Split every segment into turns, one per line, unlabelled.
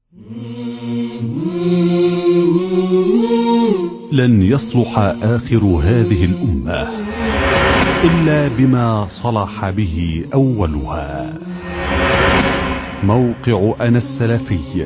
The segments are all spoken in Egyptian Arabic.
لن يصلح آخر هذه الأمة إلا بما صلح به أولها موقع أنا السلفي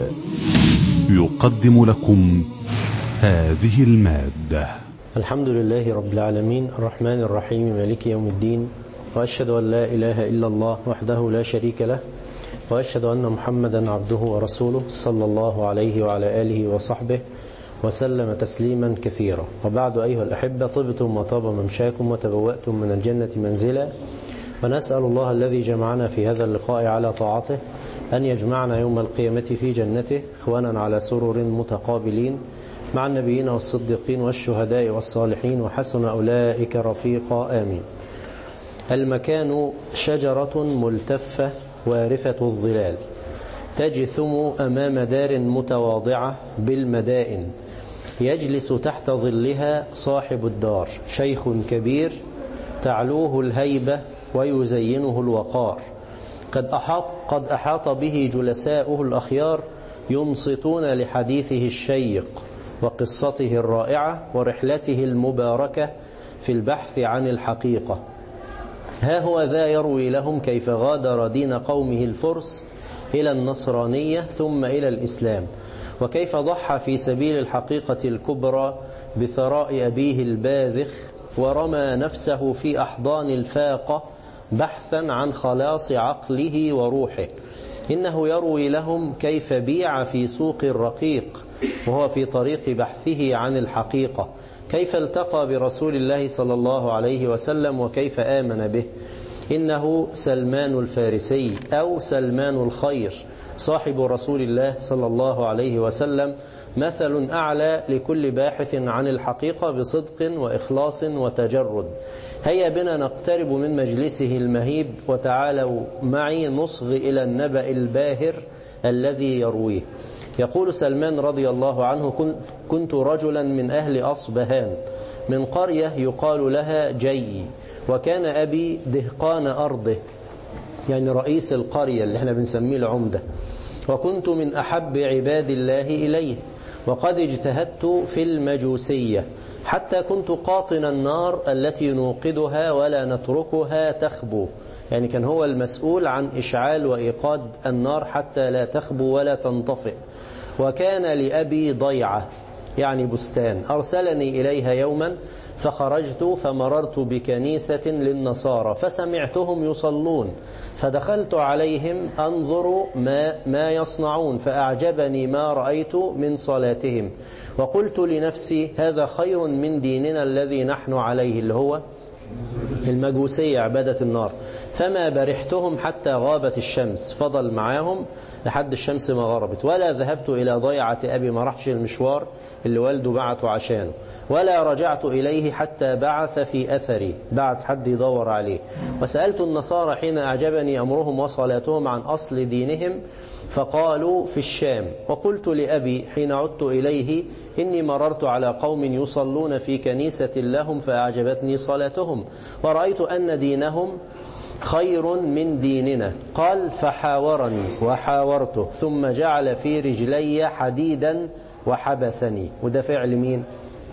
يقدم لكم هذه المادة
الحمد لله رب العالمين الرحمن الرحيم مالك يوم الدين وأشهد أن لا إله إلا الله وحده لا شريك له وأشهد أن محمدا عبده ورسوله صلى الله عليه وعلى آله وصحبه وسلم تسليما كثيرا وبعد أيها الأحبة طبتم وطاب ممشاكم وتبوأتم من الجنة منزلا ونسأل الله الذي جمعنا في هذا اللقاء على طاعته أن يجمعنا يوم القيامة في جنته إخوانا على سرر متقابلين مع النبيين والصديقين والشهداء والصالحين وحسن أولئك رفيقا آمين المكان شجرة ملتفة وارفة الظلال تجثم أمام دار متواضعة بالمدائن يجلس تحت ظلها صاحب الدار شيخ كبير تعلوه الهيبة ويزينه الوقار قد أحاط, قد أحاط به جلساؤه الأخيار ينصتون لحديثه الشيق وقصته الرائعة ورحلته المباركة في البحث عن الحقيقة ها هو ذا يروي لهم كيف غادر دين قومه الفرس إلى النصرانية ثم إلى الإسلام وكيف ضحى في سبيل الحقيقة الكبرى بثراء أبيه الباذخ ورمى نفسه في أحضان الفاقة بحثا عن خلاص عقله وروحه إنه يروي لهم كيف بيع في سوق الرقيق وهو في طريق بحثه عن الحقيقة كيف التقى برسول الله صلى الله عليه وسلم وكيف آمن به إنه سلمان الفارسي أو سلمان الخير صاحب رسول الله صلى الله عليه وسلم مثل أعلى لكل باحث عن الحقيقة بصدق وإخلاص وتجرد هيا بنا نقترب من مجلسه المهيب وتعالوا معي نصغ إلى النبأ الباهر الذي يرويه يقول سلمان رضي الله عنه كنت رجلا من أهل أصبهان من قرية يقال لها جي وكان أبي دهقان أرضه يعني رئيس القرية اللي احنا بنسميه العمدة وكنت من أحب عباد الله إليه وقد اجتهدت في المجوسية حتى كنت قاطن النار التي نوقدها ولا نتركها تخبو يعني كان هو المسؤول عن إشعال وإيقاد النار حتى لا تخبو ولا تنطفئ وكان لأبي ضيعة يعني بستان أرسلني إليها يوما فخرجت فمررت بكنيسة للنصارى فسمعتهم يصلون فدخلت عليهم أنظر ما, ما يصنعون فأعجبني ما رأيت من صلاتهم وقلت لنفسي هذا خير من ديننا الذي نحن عليه اللي هو المجوسية عبادة النار فما برحتهم حتى غابت الشمس فضل معاهم لحد الشمس ما غربت ولا ذهبت إلى ضيعة أبي ما راحش المشوار اللي والده بعته عشانه ولا رجعت إليه حتى بعث في أثري بعد حد يدور عليه وسألت النصارى حين أعجبني أمرهم وصلاتهم عن أصل دينهم فقالوا في الشام وقلت لأبي حين عدت إليه إني مررت على قوم يصلون في كنيسة لهم فأعجبتني صلاتهم ورأيت أن دينهم خير من ديننا قال فحاورني وحاورته ثم جعل في رجلي حديدا وحبسني وده فعل مين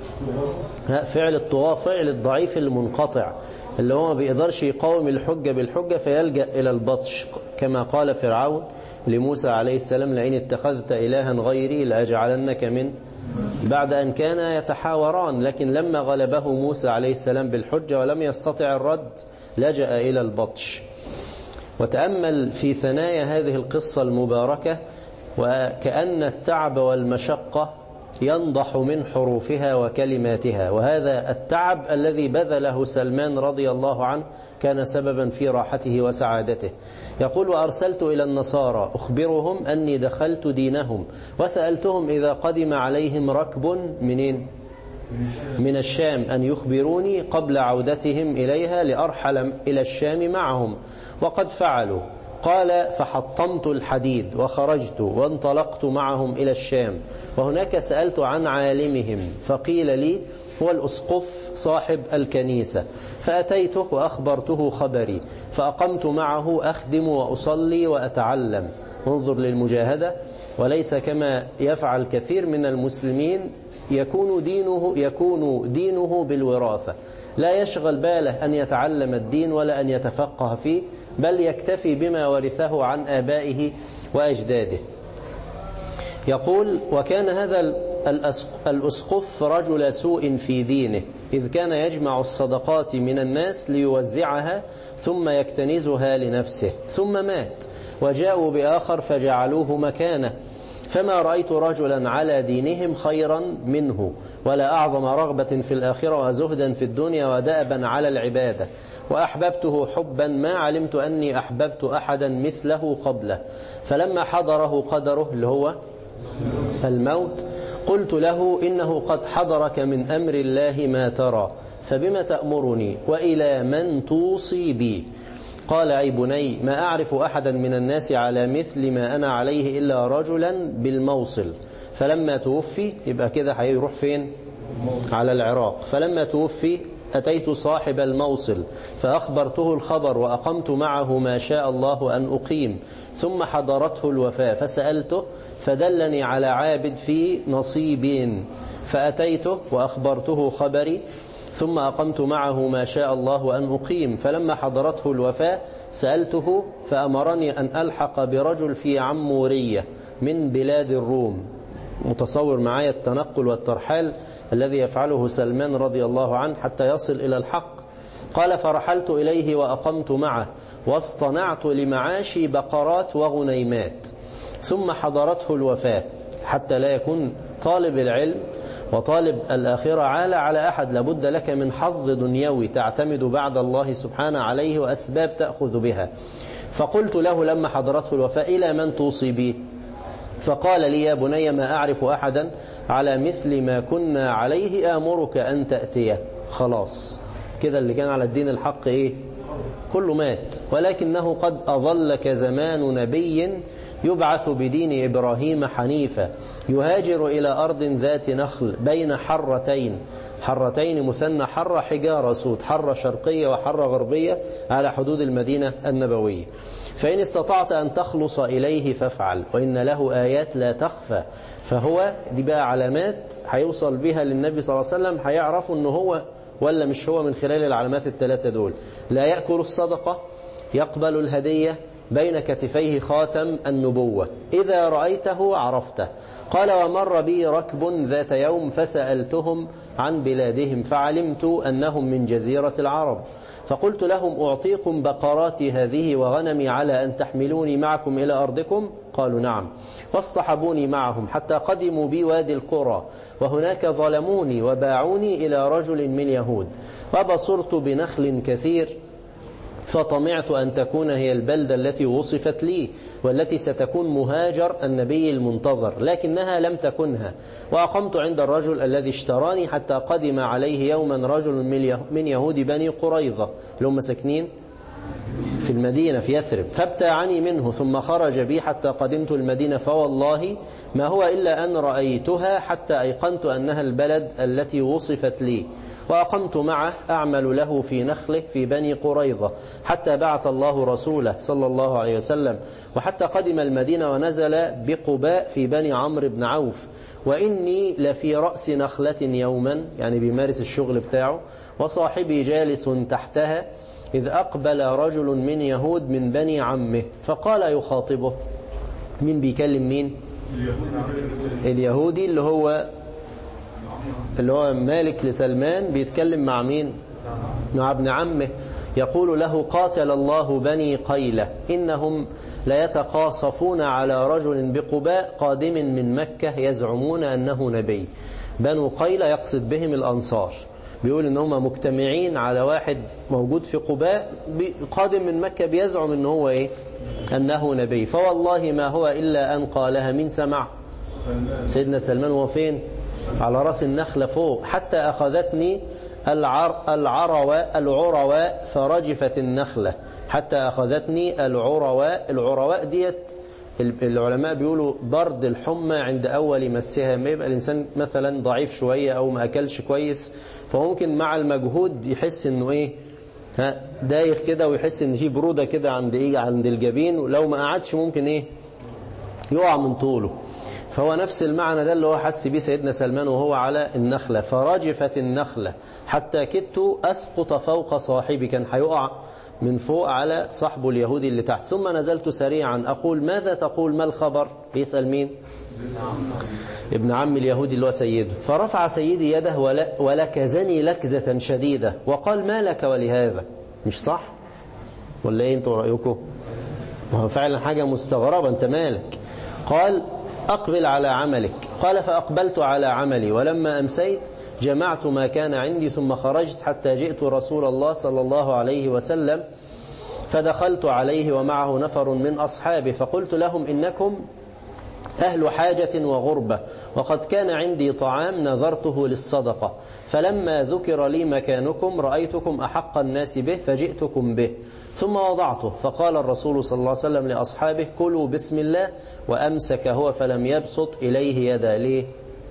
فعل الطغاة فعل الضعيف المنقطع اللي هو ما بيقدرش يقاوم الحجة بالحجة فيلجأ إلى البطش كما قال فرعون لموسى عليه السلام لئن اتخذت إلها غيري لأجعلنك من بعد أن كان يتحاوران لكن لما غلبه موسى عليه السلام بالحجة ولم يستطع الرد لجأ إلى البطش وتأمل في ثنايا هذه القصة المباركة وكأن التعب والمشقة ينضح من حروفها وكلماتها وهذا التعب الذي بذله سلمان رضي الله عنه كان سببا في راحته وسعادته يقول وأرسلت إلى النصارى أخبرهم أني دخلت دينهم وسألتهم إذا قدم عليهم ركب منين من الشام أن يخبروني قبل عودتهم إليها لأرحل إلى الشام معهم وقد فعلوا قال فحطمت الحديد وخرجت وانطلقت معهم إلى الشام وهناك سألت عن عالمهم فقيل لي هو الأسقف صاحب الكنيسة فأتيته وأخبرته خبري فأقمت معه أخدم وأصلي وأتعلم انظر للمجاهدة وليس كما يفعل كثير من المسلمين يكون دينه يكون دينه بالوراثة لا يشغل باله أن يتعلم الدين ولا أن يتفقه فيه بل يكتفي بما ورثه عن آبائه وأجداده يقول وكان هذا الأسقف رجل سوء في دينه إذ كان يجمع الصدقات من الناس ليوزعها ثم يكتنزها لنفسه ثم مات وجاءوا بآخر فجعلوه مكانه فما رأيت رجلا على دينهم خيرا منه ولا أعظم رغبة في الآخرة وزهدا في الدنيا ودأبا على العبادة وأحببته حبا ما علمت أني أحببت أحدا مثله قبله فلما حضره قدره اللي هو الموت قلت له إنه قد حضرك من أمر الله ما ترى فبما تأمرني وإلى من توصي بي قال أي بني ما أعرف أحدا من الناس على مثل ما أنا عليه إلا رجلا بالموصل فلما توفي يبقى كده هيروح فين على العراق فلما توفي أتيت صاحب الموصل فأخبرته الخبر وأقمت معه ما شاء الله أن أقيم ثم حضرته الوفاة فسألته فدلني على عابد في نصيبين فأتيته وأخبرته خبري ثم أقمت معه ما شاء الله أن أقيم فلما حضرته الوفاة سألته فأمرني أن ألحق برجل في عمورية من بلاد الروم متصور معايا التنقل والترحال الذي يفعله سلمان رضي الله عنه حتى يصل إلى الحق قال فرحلت إليه وأقمت معه واصطنعت لمعاشي بقرات وغنيمات ثم حضرته الوفاة حتى لا يكون طالب العلم وطالب الآخرة عالة على أحد لابد لك من حظ دنيوي تعتمد بعد الله سبحانه عليه وأسباب تأخذ بها فقلت له لما حضرته الوفاة إلى من توصي به فقال لي يا بني ما أعرف أحدا على مثل ما كنا عليه آمرك أن تأتيه خلاص كده اللي كان على الدين الحق إيه كله مات ولكنه قد أظلك زمان نبي يبعث بدين إبراهيم حنيفا يهاجر إلى أرض ذات نخل بين حرتين حرتين مثنى حرة حجارة سود حرة شرقية وحرة غربية على حدود المدينة النبوية فإن استطعت أن تخلص إليه فافعل وإن له آيات لا تخفى فهو دي بقى علامات هيوصل بها للنبي صلى الله عليه وسلم هيعرفوا أنه هو ولا مش هو من خلال العلامات الثلاثة دول لا يأكل الصدقة يقبل الهدية بين كتفيه خاتم النبوة إذا رأيته عرفته قال ومر بي ركب ذات يوم فسألتهم عن بلادهم فعلمت أنهم من جزيرة العرب فقلت لهم أعطيكم بقراتي هذه وغنمي على أن تحملوني معكم إلى أرضكم قالوا نعم واصطحبوني معهم حتى قدموا بي وادي القرى وهناك ظلموني وباعوني إلى رجل من يهود وبصرت بنخل كثير فطمعت أن تكون هي البلدة التي وصفت لي والتي ستكون مهاجر النبي المنتظر لكنها لم تكنها وأقمت عند الرجل الذي اشتراني حتى قدم عليه يوما رجل من يهود بني قريظة لهم ساكنين في المدينة في يثرب فابتاعني منه ثم خرج بي حتى قدمت المدينة فوالله ما هو إلا أن رأيتها حتى أيقنت أنها البلد التي وصفت لي وأقمت معه أعمل له في نخله في بني قريظة حتى بعث الله رسوله صلى الله عليه وسلم وحتى قدم المدينة ونزل بقباء في بني عمرو بن عوف وإني لفي رأس نخلة يوما يعني بيمارس الشغل بتاعه وصاحبي جالس تحتها إذ أقبل رجل من يهود من بني عمه فقال يخاطبه مين بيكلم مين اليهودي اللي هو اللي هو مالك لسلمان بيتكلم مع مين مع ابن عمه يقول له قاتل الله بني قيلة إنهم ليتقاصفون على رجل بقباء قادم من مكة يزعمون أنه نبي بنو قيلة يقصد بهم الأنصار بيقول ان هم مجتمعين على واحد موجود في قباء قادم من مكة بيزعم ان هو ايه انه نبي فوالله ما هو الا ان قالها من سمع سيدنا سلمان هو فين على راس النخلة فوق حتى اخذتني العر العرواء العرواء فرجفت النخلة حتى اخذتني العرواء العرواء ديت العلماء بيقولوا برد الحمى عند أول مسها ما يبقى الإنسان مثلا ضعيف شوية أو ما أكلش كويس فممكن مع المجهود يحس إنه إيه ها دايخ كده ويحس إن في برودة كده عند إيه عند الجبين ولو ما قعدش ممكن إيه يقع من طوله فهو نفس المعنى ده اللي هو حس بيه سيدنا سلمان وهو على النخلة فرجفت النخلة حتى كدت أسقط فوق صاحبي كان هيقع من فوق على صاحبه اليهودي اللي تحت ثم نزلت سريعا أقول ماذا تقول ما الخبر بيسأل مين ابن عم اليهودي اللي هو سيده فرفع سيدي يده ولكزني لكزة شديدة وقال ما لك ولهذا مش صح ولا ايه انتوا رأيكم هو فعلا حاجة مستغربة انت مالك قال أقبل على عملك قال فأقبلت على عملي ولما أمسيت جمعت ما كان عندي ثم خرجت حتى جئت رسول الله صلى الله عليه وسلم فدخلت عليه ومعه نفر من أصحابه فقلت لهم إنكم أهل حاجة وغربة وقد كان عندي طعام نذرته للصدقة فلما ذكر لي مكانكم رأيتكم أحق الناس به فجئتكم به ثم وضعته فقال الرسول صلى الله عليه وسلم لأصحابه كلوا بسم الله وأمسك هو فلم يبسط إليه يدا ليه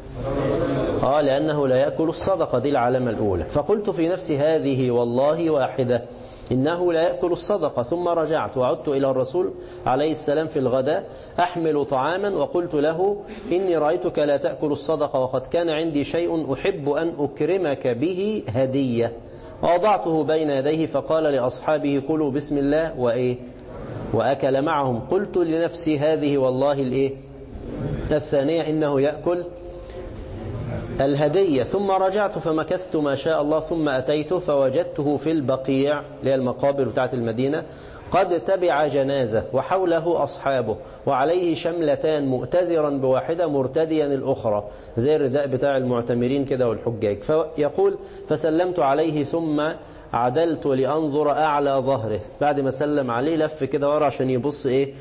آه لأنه لا يأكل الصدقة دي العلامة الأولى فقلت في نفسي هذه والله واحدة إنه لا يأكل الصدقة ثم رجعت وعدت إلى الرسول عليه السلام في الغداء أحمل طعاما وقلت له إني رأيتك لا تأكل الصدقة وقد كان عندي شيء أحب أن أكرمك به هدية ووضعته بين يديه فقال لأصحابه كلوا بسم الله وإيه وأكل معهم قلت لنفسي هذه والله الإيه الثانية إنه يأكل الهدية ثم رجعت فمكثت ما شاء الله ثم أتيت فوجدته في البقيع اللي هي المقابر بتاعت المدينة قد تبع جنازة وحوله أصحابه وعليه شملتان مؤتزرا بواحدة مرتديا الأخرى زي الرداء بتاع المعتمرين كده والحجاج فيقول فسلمت عليه ثم عدلت لأنظر أعلى ظهره بعد ما سلم عليه لف كده ورا عشان يبص إيه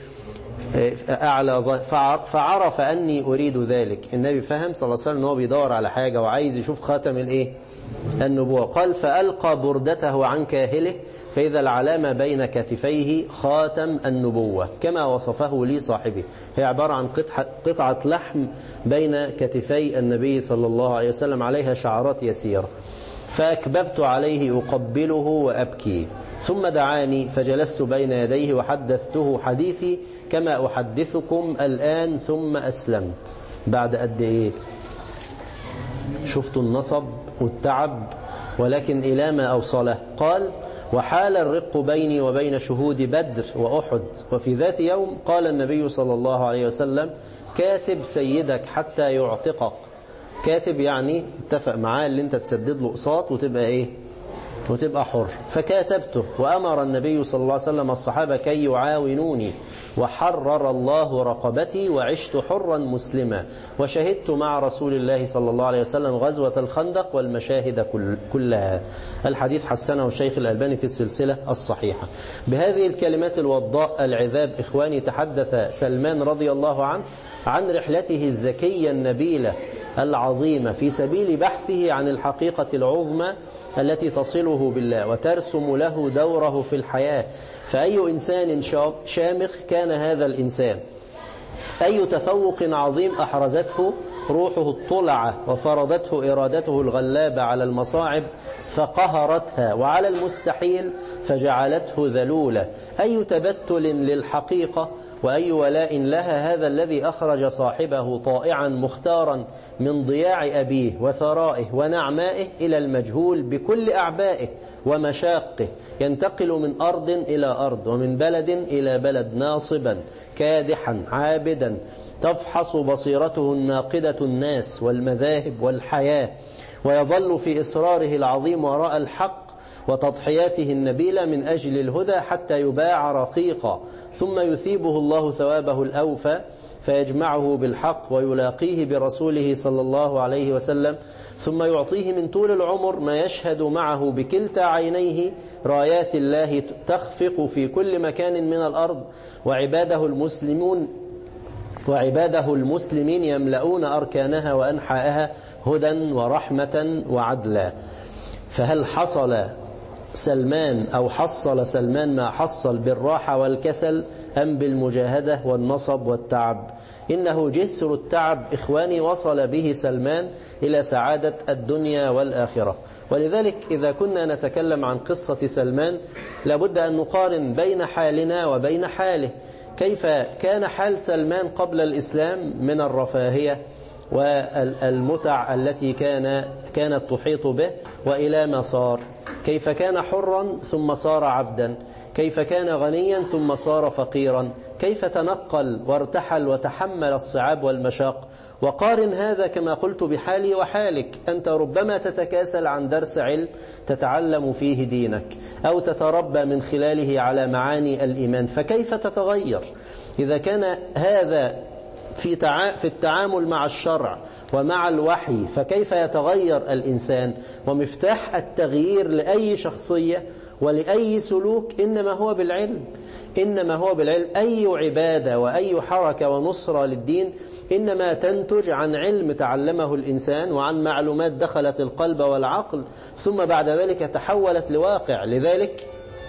أعلى فعرف أني أريد ذلك النبي فهم صلى الله عليه وسلم أنه بيدور على حاجة وعايز يشوف خاتم الإيه النبوة قال فألقى بردته عن كاهله فإذا العلامة بين كتفيه خاتم النبوة كما وصفه لي صاحبي هي عبارة عن قطعة, قطعة لحم بين كتفي النبي صلى الله عليه وسلم عليها شعرات يسيرة فأكببت عليه أقبله وأبكي ثم دعاني فجلست بين يديه وحدثته حديثي كما أحدثكم الآن ثم أسلمت بعد قد إيه شفتوا النصب والتعب ولكن إلى ما أوصله قال وحال الرق بيني وبين شهود بدر وأحد وفي ذات يوم قال النبي صلى الله عليه وسلم كاتب سيدك حتى يعتقك كاتب يعني اتفق معاه اللي انت تسدد له قساط وتبقى ايه وتبقى حر فكاتبته وأمر النبي صلى الله عليه وسلم الصحابة كي يعاونوني وحرر الله رقبتي وعشت حرا مسلما وشهدت مع رسول الله صلى الله عليه وسلم غزوة الخندق والمشاهد كل كلها الحديث حسنه الشيخ الألباني في السلسلة الصحيحة بهذه الكلمات الوضاء العذاب إخواني تحدث سلمان رضي الله عنه عن رحلته الزكية النبيلة العظيمة في سبيل بحثه عن الحقيقة العظمى التي تصله بالله وترسم له دوره في الحياة فأي إنسان شامخ كان هذا الإنسان أي تفوق عظيم أحرزته روحه الطلعة وفرضته إرادته الغلابة على المصاعب فقهرتها وعلى المستحيل فجعلته ذلولة أي تبتل للحقيقة وأي ولاء لها هذا الذي أخرج صاحبه طائعا مختارا من ضياع أبيه وثرائه ونعمائه إلى المجهول بكل أعبائه ومشاقه ينتقل من أرض إلى أرض ومن بلد إلى بلد ناصبا كادحا عابدا تفحص بصيرته الناقدة الناس والمذاهب والحياة ويظل في إصراره العظيم وراء الحق وتضحياته النبيلة من أجل الهدى حتى يباع رقيقا ثم يثيبه الله ثوابه الأوفى فيجمعه بالحق ويلاقيه برسوله صلى الله عليه وسلم ثم يعطيه من طول العمر ما يشهد معه بكلتا عينيه رايات الله تخفق في كل مكان من الأرض وعباده المسلمون وعباده المسلمين يملؤون أركانها وأنحاءها هدى ورحمة وعدلا فهل حصل سلمان أو حصل سلمان ما حصل بالراحة والكسل أم بالمجاهدة والنصب والتعب إنه جسر التعب إخواني وصل به سلمان إلى سعادة الدنيا والآخرة ولذلك إذا كنا نتكلم عن قصة سلمان لابد أن نقارن بين حالنا وبين حاله كيف كان حال سلمان قبل الإسلام من الرفاهية والمتع التي كان كانت تحيط به وإلى ما صار كيف كان حرا ثم صار عبدا كيف كان غنيا ثم صار فقيرا كيف تنقل وارتحل وتحمل الصعاب والمشاق وقارن هذا كما قلت بحالي وحالك أنت ربما تتكاسل عن درس علم تتعلم فيه دينك أو تتربى من خلاله على معاني الإيمان فكيف تتغير إذا كان هذا في في التعامل مع الشرع ومع الوحي فكيف يتغير الإنسان ومفتاح التغيير لأي شخصية ولأي سلوك إنما هو بالعلم إنما هو بالعلم أي عبادة وأي حركة ونصرة للدين إنما تنتج عن علم تعلمه الإنسان وعن معلومات دخلت القلب والعقل ثم بعد ذلك تحولت لواقع لذلك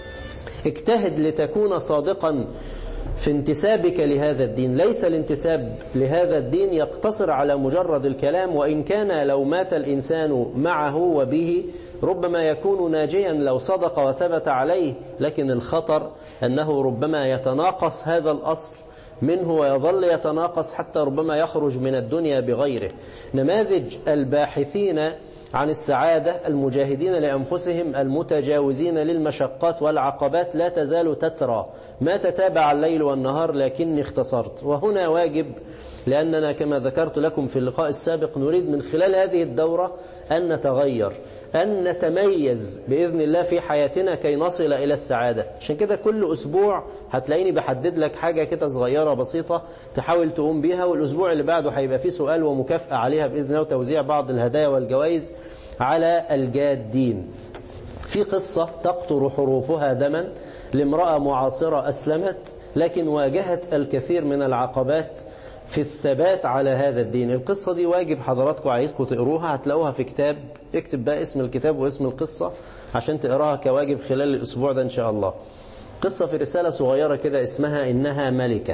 اجتهد لتكون صادقا في انتسابك لهذا الدين ليس الانتساب لهذا الدين يقتصر على مجرد الكلام وإن كان لو مات الإنسان معه وبه ربما يكون ناجيا لو صدق وثبت عليه لكن الخطر أنه ربما يتناقص هذا الأصل منه ويظل يتناقص حتى ربما يخرج من الدنيا بغيره نماذج الباحثين عن السعادة المجاهدين لأنفسهم المتجاوزين للمشقات والعقبات لا تزال تترى ما تتابع الليل والنهار لكني اختصرت وهنا واجب لأننا كما ذكرت لكم في اللقاء السابق نريد من خلال هذه الدورة أن نتغير أن نتميز بإذن الله في حياتنا كي نصل إلى السعادة عشان كده كل أسبوع هتلاقيني بحدد لك حاجة كده صغيرة بسيطة تحاول تقوم بيها والأسبوع اللي بعده هيبقى فيه سؤال ومكافأة عليها بإذن الله وتوزيع بعض الهدايا والجوائز على الجادين في قصة تقطر حروفها دما لامرأة معاصرة أسلمت لكن واجهت الكثير من العقبات في الثبات على هذا الدين القصة دي واجب حضراتكم عايزكم تقروها هتلاقوها في كتاب اكتب بقى اسم الكتاب واسم القصة عشان تقراها كواجب خلال الأسبوع ده إن شاء الله قصة في رسالة صغيرة كده اسمها إنها ملكة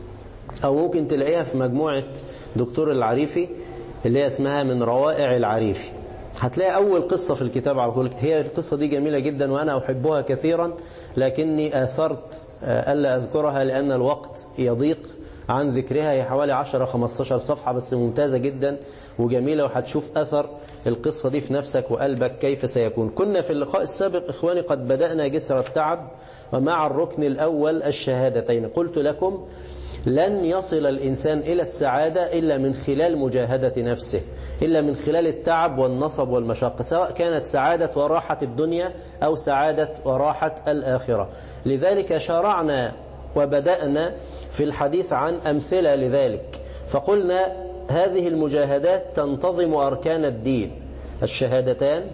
أو ممكن تلاقيها في مجموعة دكتور العريفي اللي هي اسمها من روائع العريفي هتلاقي أول قصة في الكتاب على طول هي القصة دي جميلة جدا وأنا أحبها كثيرا لكني آثرت ألا أذكرها لأن الوقت يضيق عن ذكرها هي حوالي 10-15 صفحة بس ممتازة جدا وجميلة وهتشوف أثر القصة دي في نفسك وقلبك كيف سيكون كنا في اللقاء السابق إخواني قد بدأنا جسر التعب ومع الركن الأول الشهادتين قلت لكم لن يصل الإنسان إلى السعادة إلا من خلال مجاهدة نفسه إلا من خلال التعب والنصب والمشقة سواء كانت سعادة وراحة الدنيا أو سعادة وراحة الآخرة لذلك شرعنا وبدأنا في الحديث عن أمثلة لذلك فقلنا هذه المجاهدات تنتظم أركان الدين الشهادتان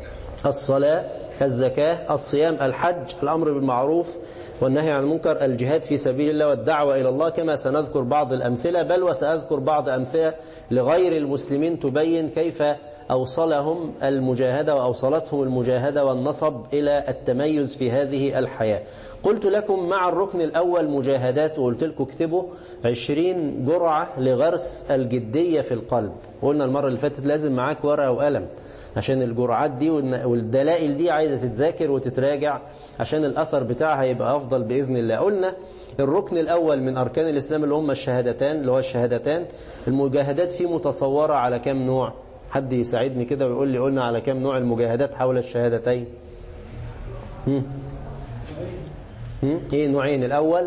الصلاة الزكاة الصيام الحج الأمر بالمعروف والنهي عن المنكر الجهاد في سبيل الله والدعوة إلى الله كما سنذكر بعض الأمثلة بل وسأذكر بعض أمثلة لغير المسلمين تبين كيف أوصلهم المجاهدة وأوصلتهم المجاهدة والنصب إلى التميز في هذه الحياة قلت لكم مع الركن الأول مجاهدات وقلت لكم اكتبوا عشرين جرعة لغرس الجدية في القلب قلنا المرة اللي فاتت لازم معاك ورقة وقلم عشان الجرعات دي والدلائل دي عايزة تتذاكر وتتراجع عشان الأثر بتاعها يبقى أفضل بإذن الله قلنا الركن الأول من أركان الإسلام اللي هم الشهادتان اللي هو الشهادتان المجاهدات فيه متصورة على كم نوع حد يساعدني كده ويقول لي قلنا على كم نوع المجاهدات حول الشهادتين هم؟ هم؟ ايه نوعين الأول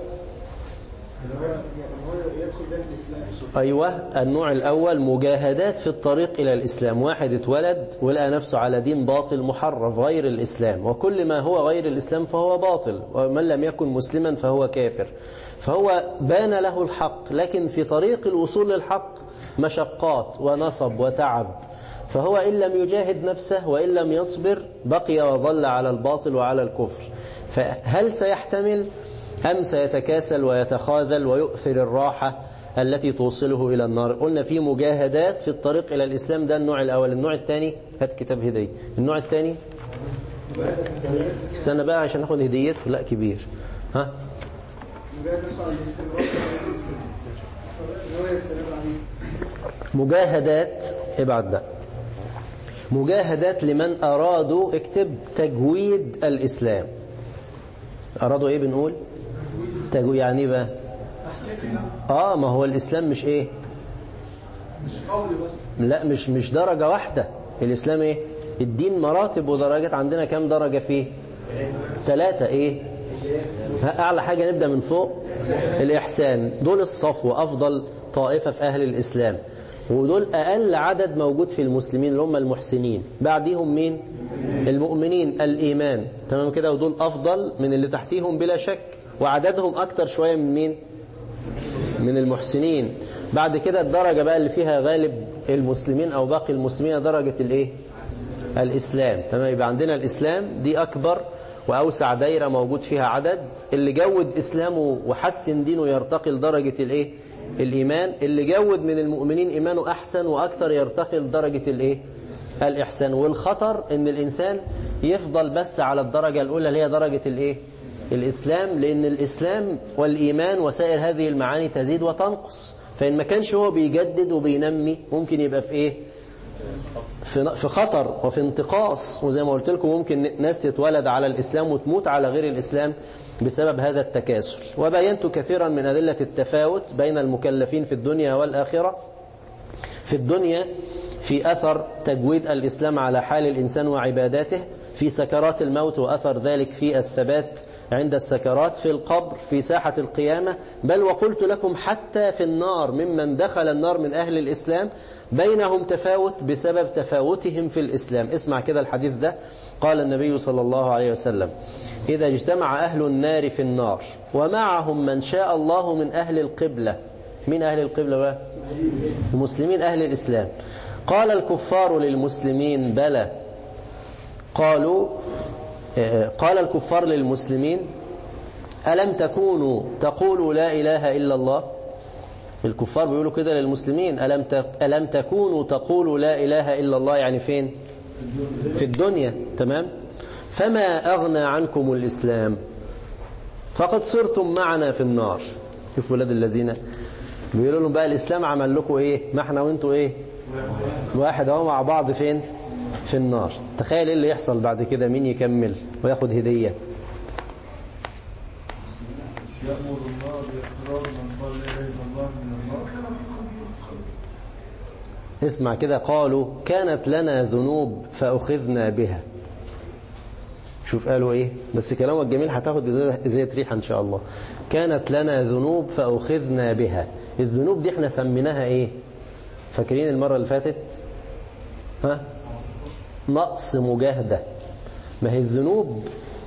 أيوة النوع الأول مجاهدات في الطريق إلى الإسلام واحد اتولد ولقى نفسه على دين باطل محرف غير الإسلام وكل ما هو غير الإسلام فهو باطل ومن لم يكن مسلما فهو كافر فهو بان له الحق لكن في طريق الوصول للحق مشقات ونصب وتعب فهو إن لم يجاهد نفسه وإن لم يصبر بقي وظل على الباطل وعلى الكفر فهل سيحتمل أم سيتكاسل ويتخاذل ويؤثر الراحة التي توصله إلى النار قلنا في مجاهدات في الطريق إلى الإسلام ده النوع الأول النوع الثاني هات كتاب هدية النوع الثاني استنى بقى عشان ناخد هديته لا كبير ها مجاهدات ابعد بقى مجاهدات لمن أرادوا اكتب تجويد الإسلام أرادوا إيه بنقول تجو يعني ايه بقى اه ما هو الاسلام مش ايه
مش قولي بس
لا مش مش درجة واحدة الاسلام ايه الدين مراتب ودرجات عندنا كام درجة فيه ثلاثة ايه ها، اعلى حاجة نبدأ من فوق الاحسان دول الصفو افضل طائفة في اهل الاسلام ودول اقل عدد موجود في المسلمين اللي هم المحسنين بعديهم مين المؤمنين الايمان تمام كده ودول افضل من اللي تحتيهم بلا شك وعددهم اكتر شوية من مين من المحسنين بعد كده الدرجة بقى اللي فيها غالب المسلمين أو باقي المسلمين درجة الإيه الإسلام تمام يبقى عندنا الإسلام دي أكبر وأوسع دايرة موجود فيها عدد اللي جود إسلامه وحسن دينه يرتقي لدرجة الإيه الإيمان اللي جود من المؤمنين إيمانه أحسن وأكثر يرتقي لدرجة الإيه الإحسان والخطر إن الإنسان يفضل بس على الدرجة الأولى اللي هي درجة الإيه الإسلام لأن الإسلام والإيمان وسائر هذه المعاني تزيد وتنقص فإن ما كانش هو بيجدد وبينمي ممكن يبقى في إيه في في خطر وفي انتقاص وزي ما قلت لكم ممكن ناس تتولد على الإسلام وتموت على غير الإسلام بسبب هذا التكاسل وبينت كثيرا من أدلة التفاوت بين المكلفين في الدنيا والآخرة في الدنيا في أثر تجويد الإسلام على حال الإنسان وعباداته في سكرات الموت وأثر ذلك في الثبات عند السكرات في القبر في ساحة القيامة بل وقلت لكم حتى في النار ممن دخل النار من أهل الإسلام بينهم تفاوت بسبب تفاوتهم في الإسلام اسمع كده الحديث ده قال النبي صلى الله عليه وسلم إذا اجتمع أهل النار في النار ومعهم من شاء الله من أهل القبلة من أهل القبلة بقى المسلمين أهل الإسلام قال الكفار للمسلمين بلى قالوا قال الكفار للمسلمين ألم تكونوا تقولوا لا إله إلا الله الكفار بيقولوا كده للمسلمين ألم ألم تكونوا تقولوا لا إله إلا الله يعني فين في الدنيا تمام فما أغنى عنكم الإسلام فقد صرتم معنا في النار شوفوا ولاد الذين بيقولوا لهم بقى الإسلام عمل لكم إيه ما احنا وانتوا إيه واحد اهو مع بعض فين في النار تخيل ايه اللي يحصل بعد كده مين يكمل وياخد هدية
يأمر الله بإخراج من قال لا إله إلا الله من النار
اسمع كده قالوا كانت لنا ذنوب فأخذنا بها شوف قالوا ايه بس كلامك جميل هتاخد زي ريحة ان شاء الله كانت لنا ذنوب فأخذنا بها الذنوب دي احنا سميناها ايه فاكرين المرة اللي فاتت ها نقص مجاهدة ما هي الذنوب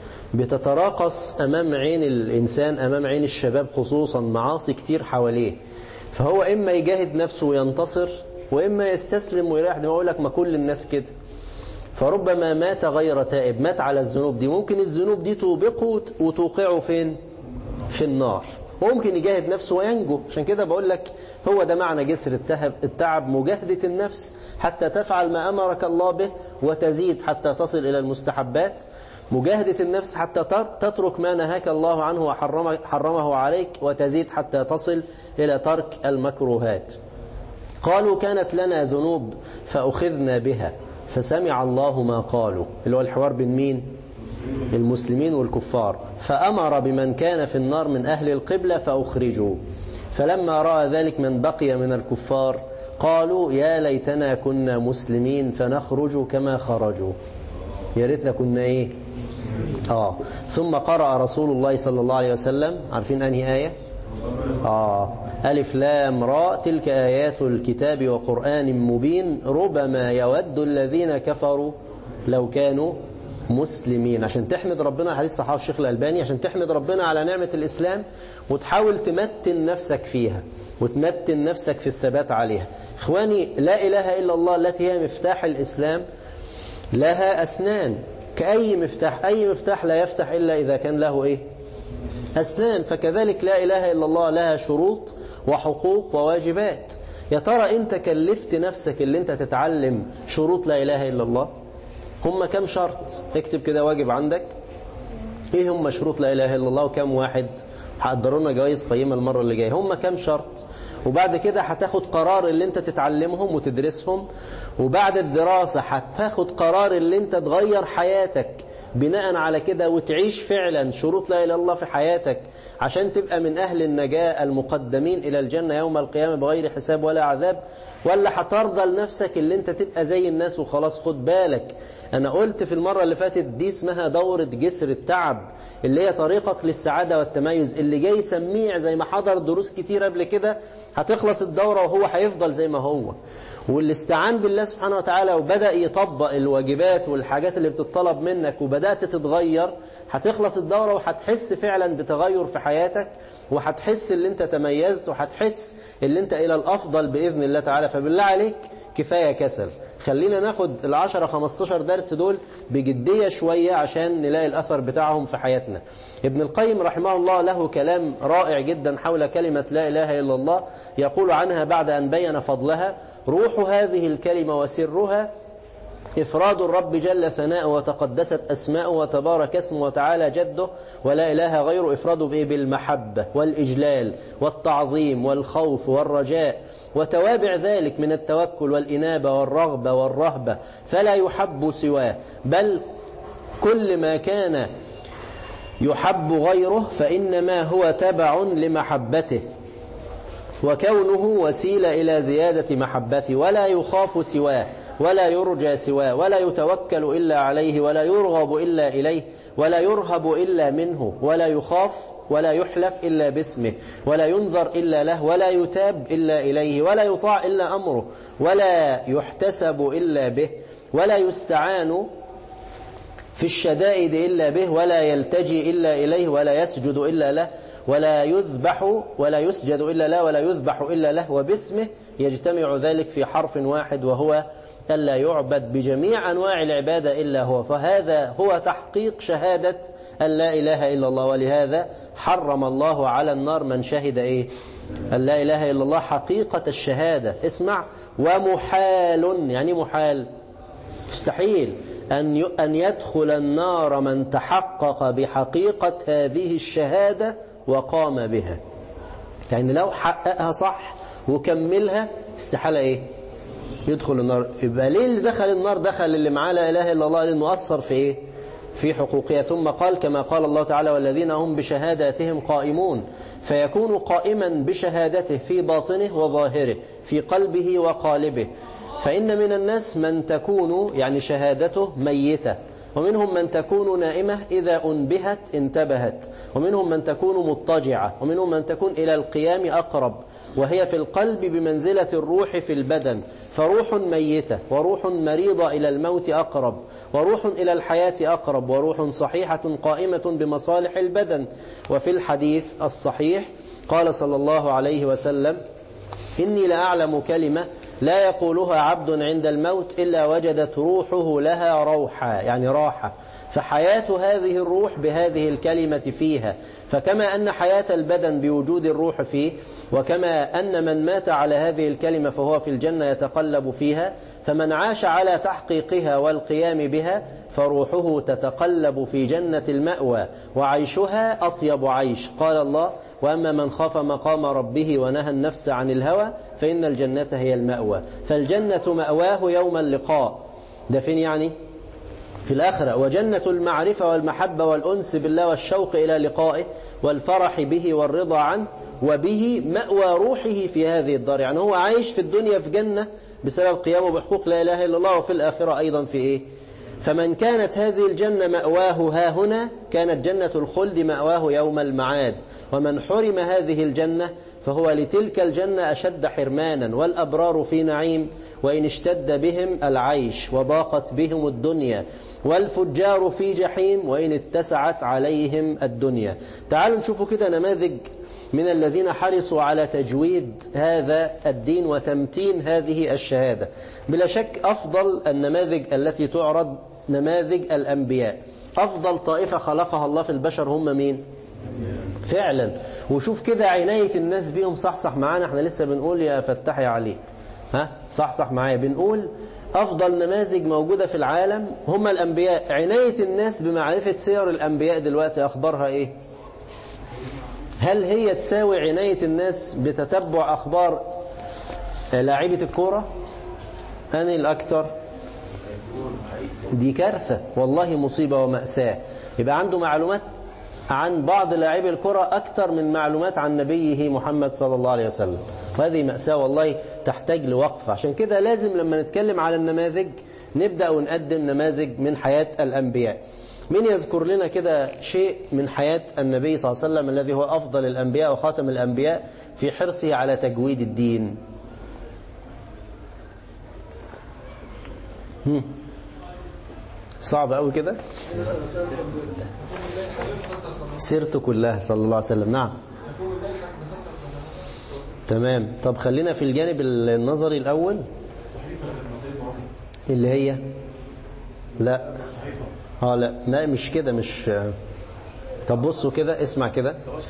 بتتراقص أمام عين الإنسان أمام عين الشباب خصوصا معاصي كتير حواليه فهو إما يجاهد نفسه وينتصر وإما يستسلم ويريح دماغه يقول لك ما كل الناس كده فربما مات غير تائب مات على الذنوب دي ممكن الذنوب دي توبقه وتوقعه فين في النار وممكن يجاهد نفسه وينجو عشان كده بقول لك هو ده معنى جسر التعب, التعب مجاهدة النفس حتى تفعل ما أمرك الله به وتزيد حتى تصل إلى المستحبات مجاهدة النفس حتى تترك ما نهاك الله عنه وحرمه عليك وتزيد حتى تصل إلى ترك المكروهات قالوا كانت لنا ذنوب فأخذنا بها فسمع الله ما قالوا اللي هو الحوار بين مين المسلمين والكفار فأمر بمن كان في النار من أهل القبلة فأخرجوا فلما رأى ذلك من بقي من الكفار قالوا يا ليتنا كنا مسلمين فنخرج كما خرجوا يا ريتنا كنا ايه آه ثم قرأ رسول الله صلى الله عليه وسلم عارفين أنهي آية آه ألف لام راء تلك آيات الكتاب وقرآن مبين ربما يود الذين كفروا لو كانوا مسلمين عشان تحمد ربنا حديث صحابه الشيخ الألباني عشان تحمد ربنا على نعمة الإسلام وتحاول تمتن نفسك فيها وتمتن نفسك في الثبات عليها إخواني لا إله إلا الله التي هي مفتاح الإسلام لها أسنان كأي مفتاح أي مفتاح لا يفتح إلا إذا كان له إيه أسنان فكذلك لا إله إلا الله لها شروط وحقوق وواجبات يا ترى أنت كلفت نفسك اللي أنت تتعلم شروط لا إله إلا الله هم كم شرط اكتب كده واجب عندك ايه هم شروط لا اله الا الله وكم واحد هقدروا لنا جوائز قيمه المره اللي جايه هم كم شرط وبعد كده هتاخد قرار اللي انت تتعلمهم وتدرسهم وبعد الدراسه هتاخد قرار اللي انت تغير حياتك بناء على كده وتعيش فعلا شروط لا إله إلا الله في حياتك عشان تبقى من أهل النجاة المقدمين إلى الجنة يوم القيامة بغير حساب ولا عذاب ولا هترضى لنفسك اللي انت تبقى زي الناس وخلاص خد بالك انا قلت في المرة اللي فاتت دي اسمها دورة جسر التعب اللي هي طريقك للسعادة والتميز اللي جاي سميع زي ما حضر دروس كتير قبل كده هتخلص الدورة وهو هيفضل زي ما هو واللي استعان بالله سبحانه وتعالى وبدأ يطبق الواجبات والحاجات اللي بتطلب منك وبدأت تتغير هتخلص الدورة وهتحس فعلا بتغير في حياتك وهتحس اللي انت تميزت وهتحس اللي انت الى الافضل باذن الله تعالى فبالله عليك كفاية كسل خلينا ناخد العشرة 15 درس دول بجدية شوية عشان نلاقي الأثر بتاعهم في حياتنا ابن القيم رحمه الله له كلام رائع جدا حول كلمة لا إله إلا الله يقول عنها بعد أن بين فضلها روح هذه الكلمة وسرها إفراد الرب جل ثناءه وتقدست أسماءه وتبارك اسمه وتعالى جده ولا إله غيره إفراده بإيه بالمحبة والإجلال والتعظيم والخوف والرجاء وتوابع ذلك من التوكل والإنابة والرغبة والرهبة فلا يحب سواه بل كل ما كان يحب غيره فإنما هو تبع لمحبته وكونه وسيلة إلى زيادة محبته ولا يخاف سواه ولا يرجى سواه ولا يتوكل إلا عليه ولا يرغب إلا إليه ولا يرهب إلا منه ولا يخاف ولا يحلف إلا باسمه ولا ينظر إلا له ولا يتاب إلا إليه ولا يطاع إلا أمره ولا يحتسب إلا به ولا يستعان في الشدائد إلا به ولا يلتجي إلا إليه ولا يسجد إلا له ولا يذبح ولا يسجد إلا له ولا يذبح إلا له وباسمه يجتمع ذلك في حرف واحد وهو ألا يعبد بجميع أنواع العبادة إلا هو فهذا هو تحقيق شهادة أن لا إله إلا الله ولهذا حرم الله على النار من شهد إيه أن لا إله إلا الله حقيقة الشهادة اسمع ومحال يعني محال مستحيل أن أن يدخل النار من تحقق بحقيقة هذه الشهادة وقام بها يعني لو حققها صح وكملها استحالة إيه يدخل النار يبقى ليه اللي دخل النار دخل اللي معاه لا إله إلا الله لأنه أثر في إيه في حقوقها ثم قال كما قال الله تعالى والذين هم بشهاداتهم قائمون فيكون قائما بشهادته في باطنه وظاهره في قلبه وقالبه فإن من الناس من تكون يعني شهادته ميتة ومنهم من تكون نائمة إذا أنبهت انتبهت ومنهم من تكون مضطجعة ومنهم من تكون إلى القيام أقرب وهي في القلب بمنزلة الروح في البدن فروح ميتة وروح مريضة إلى الموت أقرب وروح إلى الحياة أقرب وروح صحيحة قائمة بمصالح البدن وفي الحديث الصحيح قال صلى الله عليه وسلم إني لأعلم كلمة لا يقولها عبد عند الموت إلا وجدت روحه لها روحا يعني راحة فحياة هذه الروح بهذه الكلمة فيها فكما أن حياة البدن بوجود الروح فيه وكما أن من مات على هذه الكلمة فهو في الجنة يتقلب فيها فمن عاش على تحقيقها والقيام بها فروحه تتقلب في جنة المأوى وعيشها أطيب عيش قال الله وأما من خاف مقام ربه ونهى النفس عن الهوى فإن الجنة هي المأوى فالجنة مأواه يوم اللقاء ده فين يعني في الآخرة وجنة المعرفة والمحبة والأنس بالله والشوق إلى لقائه والفرح به والرضا عنه وبه مأوى روحه في هذه الدار يعني هو عايش في الدنيا في جنة بسبب قيامه بحقوق لا إله إلا الله وفي الآخرة أيضا في إيه فمن كانت هذه الجنة مأواه ها هنا كانت جنة الخلد مأواه يوم المعاد ومن حرم هذه الجنة فهو لتلك الجنة أشد حرمانا والأبرار في نعيم وإن اشتد بهم العيش وضاقت بهم الدنيا والفجار في جحيم وإن اتسعت عليهم الدنيا تعالوا نشوفوا كده نماذج من الذين حرصوا على تجويد هذا الدين وتمتين هذه الشهادة بلا شك أفضل النماذج التي تعرض نماذج الأنبياء أفضل طائفة خلقها الله في البشر هم مين فعلا وشوف كده عناية الناس بيهم صحصح معانا احنا لسه بنقول يا فتح يا علي ها صحصح معايا بنقول أفضل نماذج موجودة في العالم هم الأنبياء عناية الناس بمعرفة سير الأنبياء دلوقتي أخبارها إيه هل هي تساوي عناية الناس بتتبع أخبار لاعبة الكورة أني الأكثر دي كارثة والله مصيبة ومأساة يبقى عنده معلومات عن بعض لاعبي الكرة أكثر من معلومات عن نبيه محمد صلى الله عليه وسلم وهذه مأساة والله تحتاج لوقف عشان كده لازم لما نتكلم على النماذج نبدأ ونقدم نماذج من حياة الأنبياء مين يذكر لنا كده شيء من حياة النبي صلى الله عليه وسلم الذي هو أفضل الأنبياء وخاتم الأنبياء في حرصه على تجويد الدين هم. صعب قوي كده سيرته كلها صلى الله عليه وسلم نعم تمام طب خلينا في الجانب النظري الأول اللي هي لا اه لا لا مش كده مش طب بصوا كده اسمع كده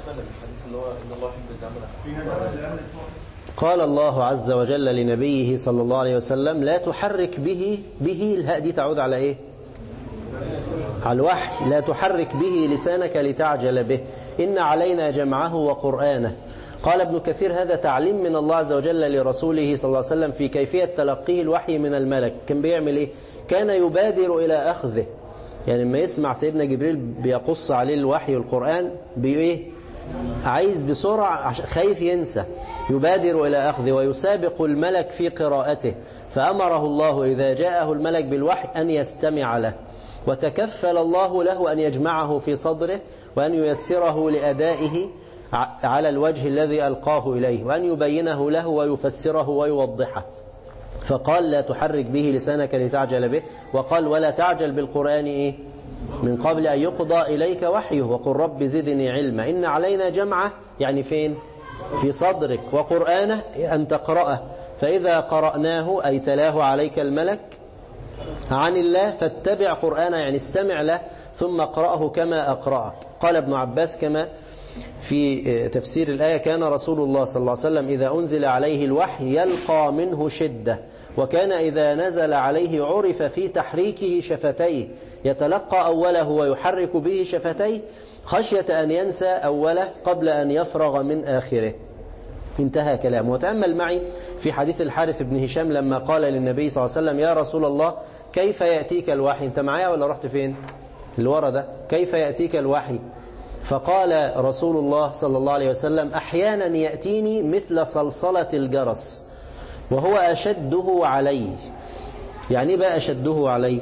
قال الله عز وجل لنبيه صلى الله عليه وسلم لا تحرك به به الهاء دي تعود على ايه على الوحي لا تحرك به لسانك لتعجل به إن علينا جمعه وقرآنه قال ابن كثير هذا تعليم من الله عز وجل لرسوله صلى الله عليه وسلم في كيفية تلقيه الوحي من الملك كان بيعمل إيه كان يبادر إلى أخذه يعني لما يسمع سيدنا جبريل بيقص عليه الوحي والقرآن بإيه عايز بسرعة خايف ينسى يبادر إلى أخذه ويسابق الملك في قراءته فأمره الله إذا جاءه الملك بالوحي أن يستمع له وتكفل الله له أن يجمعه في صدره وأن ييسره لأدائه على الوجه الذي ألقاه إليه وأن يبينه له ويفسره ويوضحه فقال لا تحرك به لسانك لتعجل به وقال ولا تعجل بالقرآن إيه من قبل أن يقضى إليك وحيه وقل رب زدني علما إن علينا جمعه يعني فين في صدرك وقرآنه أن تقرأه فإذا قرأناه أي تلاه عليك الملك عن الله فاتبع قرآنه يعني استمع له ثم اقرأه كما أقرأك قال ابن عباس كما في تفسير الآية كان رسول الله صلى الله عليه وسلم إذا أنزل عليه الوحي يلقى منه شدة وكان إذا نزل عليه عرف في تحريكه شفتيه يتلقى أوله ويحرك به شفتيه خشية أن ينسى أوله قبل أن يفرغ من آخره انتهى كلامه وتأمل معي في حديث الحارث بن هشام لما قال للنبي صلى الله عليه وسلم يا رسول الله كيف يأتيك الوحي انت معايا ولا رحت فين اللي ورا ده كيف يأتيك الوحي فقال رسول الله صلى الله عليه وسلم أحيانا يأتيني مثل صلصلة الجرس وهو أشده علي يعني ايه بقى أشده علي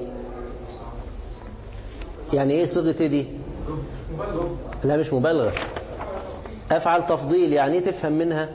يعني ايه صيغة دي لا مش مبالغة أفعل تفضيل يعني ايه تفهم منها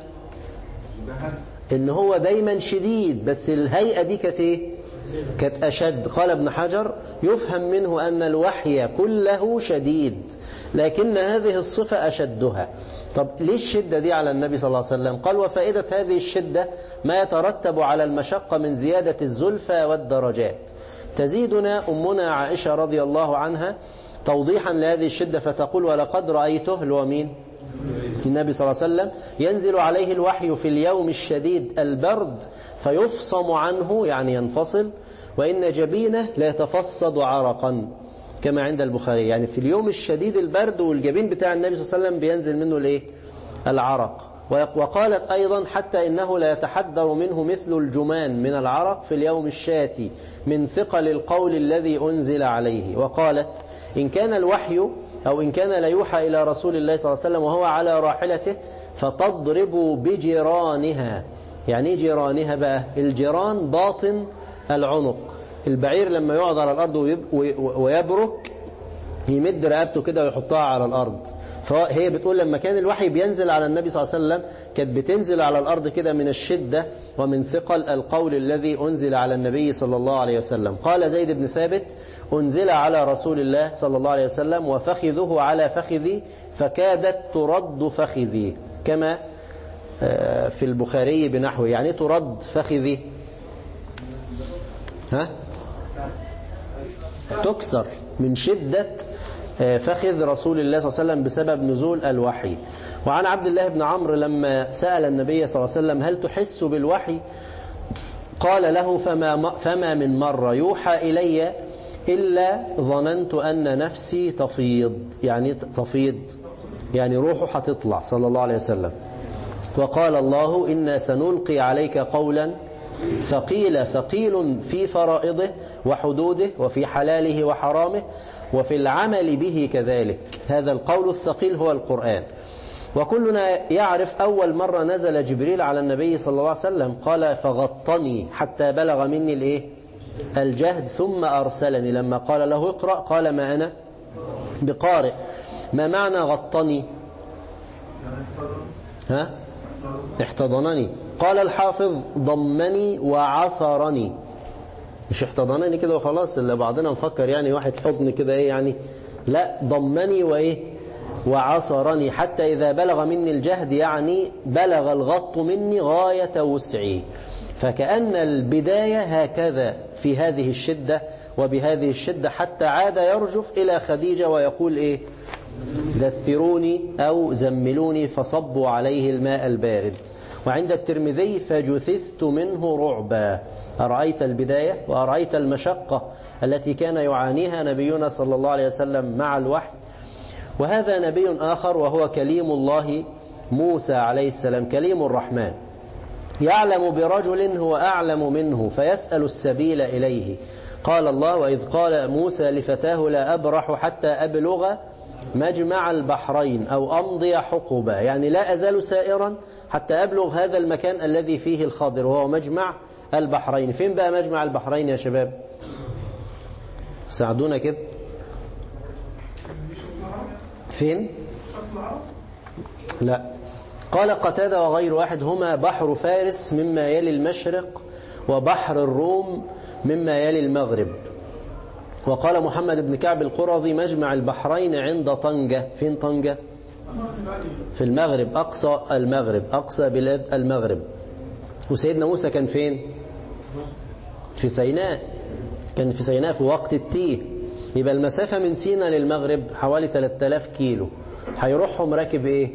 ان هو دايما شديد بس الهيئة دي كانت ايه كانت أشد قال ابن حجر يفهم منه أن الوحي كله شديد لكن هذه الصفة أشدها طب ليه الشدة دي على النبي صلى الله عليه وسلم قال وفائدة هذه الشدة ما يترتب على المشقة من زيادة الزلفى والدرجات تزيدنا أمنا عائشة رضي الله عنها توضيحا لهذه الشدة فتقول ولقد رأيته لو مين النبي صلى الله عليه وسلم ينزل عليه الوحي في اليوم الشديد البرد فيفصم عنه يعني ينفصل وإن جبينه لا يتفصد عرقا كما عند البخاري يعني في اليوم الشديد البرد والجبين بتاع النبي صلى الله عليه وسلم بينزل منه الايه العرق وقالت أيضا حتى إنه لا يتحدر منه مثل الجمان من العرق في اليوم الشاتي من ثقل القول الذي أنزل عليه وقالت إن كان الوحي أو إن كان لا يوحى إلى رسول الله صلى الله عليه وسلم وهو على راحلته فتضرب بجيرانها يعني جيرانها بقى الجيران باطن العنق البعير لما يقعد على الأرض ويبرك يمد رقبته كده ويحطها على الأرض فهي بتقول لما كان الوحي بينزل على النبي صلى الله عليه وسلم كانت بتنزل على الأرض كده من الشدة ومن ثقل القول الذي أنزل على النبي صلى الله عليه وسلم قال زيد بن ثابت أنزل على رسول الله صلى الله عليه وسلم وفخذه على فخذي فكادت ترد فخذي كما في البخاري بنحوه يعني ترد فخذي ها تكسر من شدة فخذ رسول الله صلى الله عليه وسلم بسبب نزول الوحي وعن عبد الله بن عمرو لما سأل النبي صلى الله عليه وسلم هل تحس بالوحي قال له فما, فما من مرة يوحى إلي إلا ظننت أن نفسي تفيض يعني تفيض يعني روحه هتطلع صلى الله عليه وسلم وقال الله إنا سنلقي عليك قولا ثقيل ثقيل في فرائضه وحدوده وفي حلاله وحرامه وفي العمل به كذلك هذا القول الثقيل هو القرآن وكلنا يعرف أول مرة نزل جبريل على النبي صلى الله عليه وسلم قال فغطني حتى بلغ مني الإيه؟ الجهد ثم أرسلني لما قال له اقرأ قال ما أنا بقارئ ما معنى غطني ها احتضنني قال الحافظ ضمني وعصرني مش احتضنني كده وخلاص اللي بعضنا مفكر يعني واحد حضن كده ايه يعني لا ضمني وايه وعصرني حتى إذا بلغ مني الجهد يعني بلغ الغط مني غاية وسعي فكأن البداية هكذا في هذه الشدة وبهذه الشدة حتى عاد يرجف إلى خديجة ويقول إيه دثروني أو زملوني فصبوا عليه الماء البارد وعند الترمذي فجثثت منه رعبا أرأيت البداية وأرأيت المشقة التي كان يعانيها نبينا صلى الله عليه وسلم مع الوحي وهذا نبي آخر وهو كليم الله موسى عليه السلام كليم الرحمن يعلم برجل هو أعلم منه فيسأل السبيل إليه قال الله وإذ قال موسى لفتاه لا أبرح حتى أبلغ مجمع البحرين أو أمضي حقبا يعني لا أزال سائرا حتى أبلغ هذا المكان الذي فيه الخضر وهو مجمع البحرين فين بقى مجمع البحرين يا شباب ساعدونا كده فين لا قال قتادة وغير واحد هما بحر فارس مما يلي المشرق وبحر الروم مما يلي المغرب وقال محمد بن كعب القرظي مجمع البحرين عند طنجة فين طنجة في المغرب أقصى المغرب أقصى بلاد المغرب وسيدنا موسى كان فين في سيناء كان في سيناء في وقت التيه يبقى المسافة من سينا للمغرب حوالي 3000 كيلو هيروحهم راكب ايه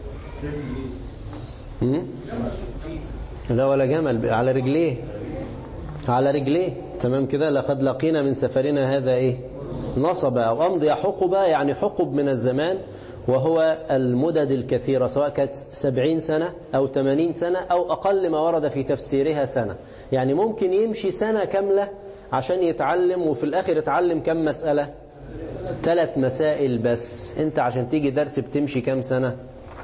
هم؟ لا ولا جمل على رجليه على رجليه تمام كده لقد لقينا من سفرنا هذا ايه نصب او امضي حقبة يعني حقب من الزمان وهو المدد الكثيرة سواء كانت سبعين سنة أو ثمانين سنة أو أقل ما ورد في تفسيرها سنة يعني ممكن يمشي سنة كاملة عشان يتعلم وفي الآخر يتعلم كم مسألة ثلاث مسائل بس انت عشان تيجي درس بتمشي كم سنة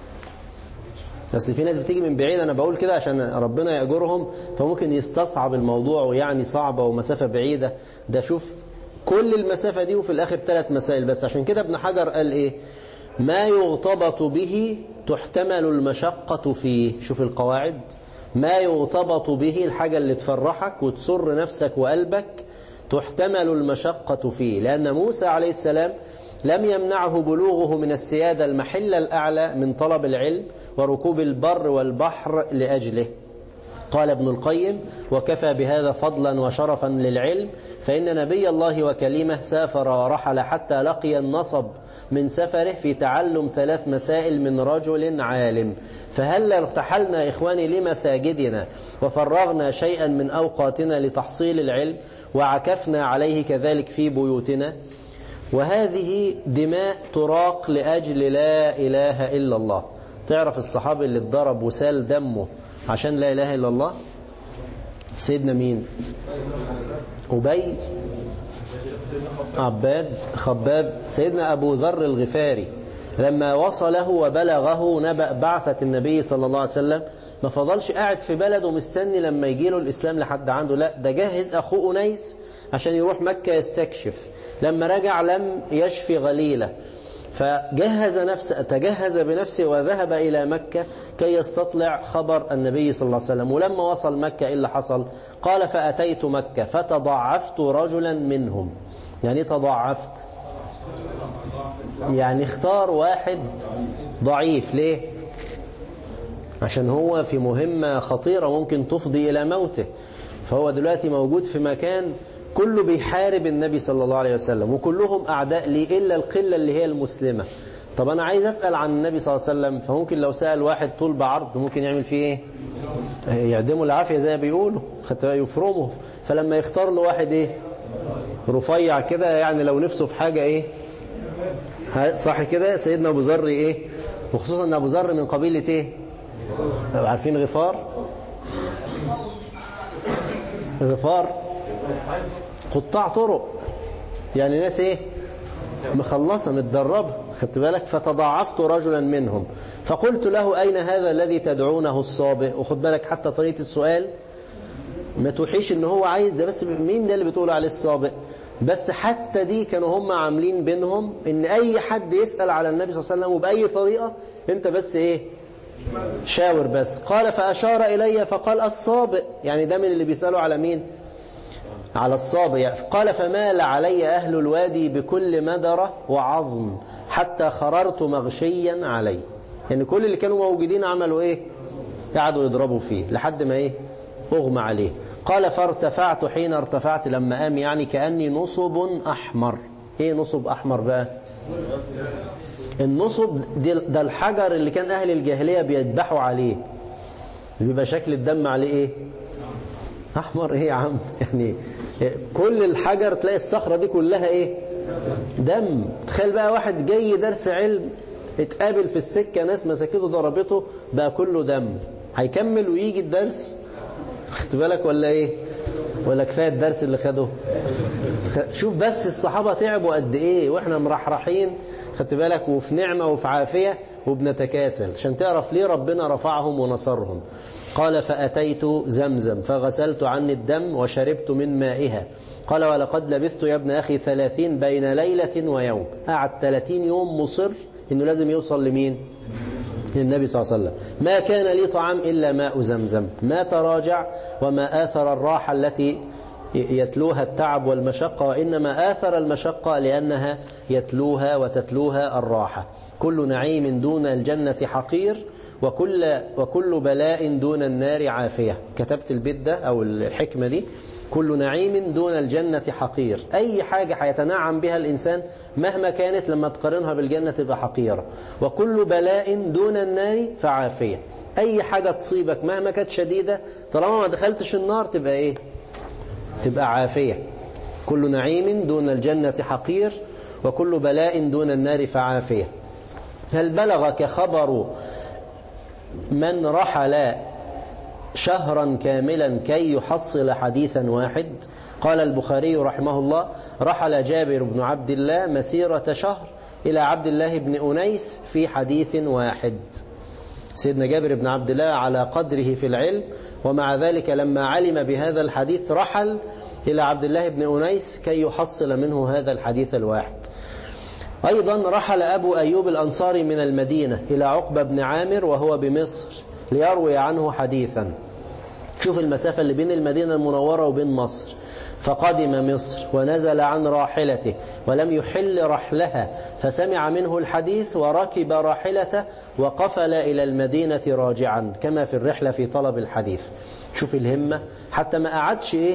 بس في ناس بتيجي من بعيد أنا بقول كده عشان ربنا يأجرهم فممكن يستصعب الموضوع ويعني صعبة ومسافة بعيدة ده شوف كل المسافة دي وفي الآخر ثلاث مسائل بس عشان كده ابن حجر قال إيه ما يغتبط به تحتمل المشقة فيه شوف القواعد ما يغتبط به الحاجة اللي تفرحك وتسر نفسك وقلبك تحتمل المشقة فيه لأن موسى عليه السلام لم يمنعه بلوغه من السيادة المحل الأعلى من طلب العلم وركوب البر والبحر لأجله قال ابن القيم وكفى بهذا فضلا وشرفا للعلم فإن نبي الله وكليمه سافر ورحل حتى لقي النصب من سفره في تعلم ثلاث مسائل من رجل عالم فهل ارتحلنا إخواني لمساجدنا وفرغنا شيئا من أوقاتنا لتحصيل العلم وعكفنا عليه كذلك في بيوتنا وهذه دماء تراق لأجل لا إله إلا الله تعرف الصحابي اللي اتضرب وسال دمه عشان لا إله إلا الله سيدنا مين أبي عباد خباب سيدنا أبو ذر الغفاري لما وصله وبلغه نبأ بعثة النبي صلى الله عليه وسلم ما فضلش قاعد في بلده مستني لما يجي له الإسلام لحد عنده لا ده جهز أخوه أنيس عشان يروح مكة يستكشف لما رجع لم يشفي غليله فجهز نفسه تجهز بنفسه وذهب إلى مكة كي يستطلع خبر النبي صلى الله عليه وسلم ولما وصل مكة إيه اللي حصل قال فأتيت مكة فتضعفت رجلا منهم يعني تضعفت يعني اختار واحد ضعيف ليه عشان هو في مهمة خطيرة ممكن تفضي إلى موته فهو دلوقتي موجود في مكان كله بيحارب النبي صلى الله عليه وسلم وكلهم أعداء لي إلا القلة اللي هي المسلمة طب أنا عايز أسأل عن النبي صلى الله عليه وسلم فممكن لو سأل واحد طول بعرض ممكن يعمل فيه إيه يعدمه العافية زي ما بيقولوا حتى يفرمه فلما يختار له واحد إيه رفيع كده يعني لو نفسه في حاجة إيه صح كده سيدنا أبو ذر إيه وخصوصا أن أبو ذر من قبيلة إيه عارفين غفار غفار قطاع طرق يعني ناس ايه مخلصة متدربة خدت بالك فتضاعفت رجلا منهم فقلت له أين هذا الذي تدعونه الصابئ وخد بالك حتى طريقة السؤال ما توحيش ان هو عايز ده بس مين ده اللي بتقول عليه الصابئ بس حتى دي كانوا هم عاملين بينهم ان اي حد يسأل على النبي صلى الله عليه وسلم وبأي طريقة انت بس ايه شاور بس قال فأشار إلي فقال الصابئ يعني ده من اللي بيسألوا على مين على الصابئ قال فمال علي أهل الوادي بكل مدرة وعظم حتى خررت مغشيا علي يعني كل اللي كانوا موجودين عملوا ايه قعدوا يضربوا فيه لحد ما ايه اغمى عليه قال فارتفعت حين ارتفعت لما قام يعني كأني نصب أحمر ايه نصب أحمر بقى النصب ده الحجر اللي كان أهل الجاهلية بيذبحوا عليه اللي بيبقى شكل الدم عليه ايه أحمر ايه يا عم يعني كل الحجر تلاقي الصخرة دي كلها ايه دم تخيل بقى واحد جاي درس علم اتقابل في السكة ناس مسكته ضربته بقى كله دم هيكمل ويجي الدرس خدت بالك ولا ايه ولا كفايه الدرس اللي خده شوف بس الصحابة تعبوا قد ايه واحنا مرحرحين خدت بالك وفي نعمة وفي عافية وبنتكاسل عشان تعرف ليه ربنا رفعهم ونصرهم قال فأتيت زمزم فغسلت عني الدم وشربت من مائها قال ولقد لبثت يا ابن أخي ثلاثين بين ليلة ويوم قعد ثلاثين يوم مصر إنه لازم يوصل لمين للنبي صلى الله عليه وسلم ما كان لي طعام إلا ماء زمزم ما تراجع وما آثر الراحة التي يتلوها التعب والمشقة وإنما آثر المشقة لأنها يتلوها وتتلوها الراحة كل نعيم دون الجنة حقير وكل, وكل بلاء دون النار عافية كتبت البيت ده أو الحكمة دي كل نعيم دون الجنة حقير أي حاجة هيتنعم بها الإنسان مهما كانت لما تقارنها بالجنة تبقى حقيرة وكل بلاء دون النار فعافية أي حاجة تصيبك مهما كانت شديدة طالما ما دخلتش النار تبقى إيه تبقى عافية كل نعيم دون الجنة حقير وكل بلاء دون النار فعافية هل بلغك خبر من رحل شهرا كاملا كي يحصل حديثا واحد قال البخاري رحمه الله رحل جابر بن عبد الله مسيرة شهر إلى عبد الله بن أنيس في حديث واحد سيدنا جابر بن عبد الله على قدره في العلم ومع ذلك لما علم بهذا الحديث رحل إلى عبد الله بن أنيس كي يحصل منه هذا الحديث الواحد أيضا رحل أبو أيوب الأنصاري من المدينة إلى عقبة بن عامر وهو بمصر ليروي عنه حديثا شوف المسافة اللي بين المدينة المنورة وبين مصر فقدم مصر ونزل عن راحلته ولم يحل رحلها فسمع منه الحديث وركب راحلته وقفل إلى المدينة راجعا كما في الرحلة في طلب الحديث شوف الهمة حتى ما قعدش إيه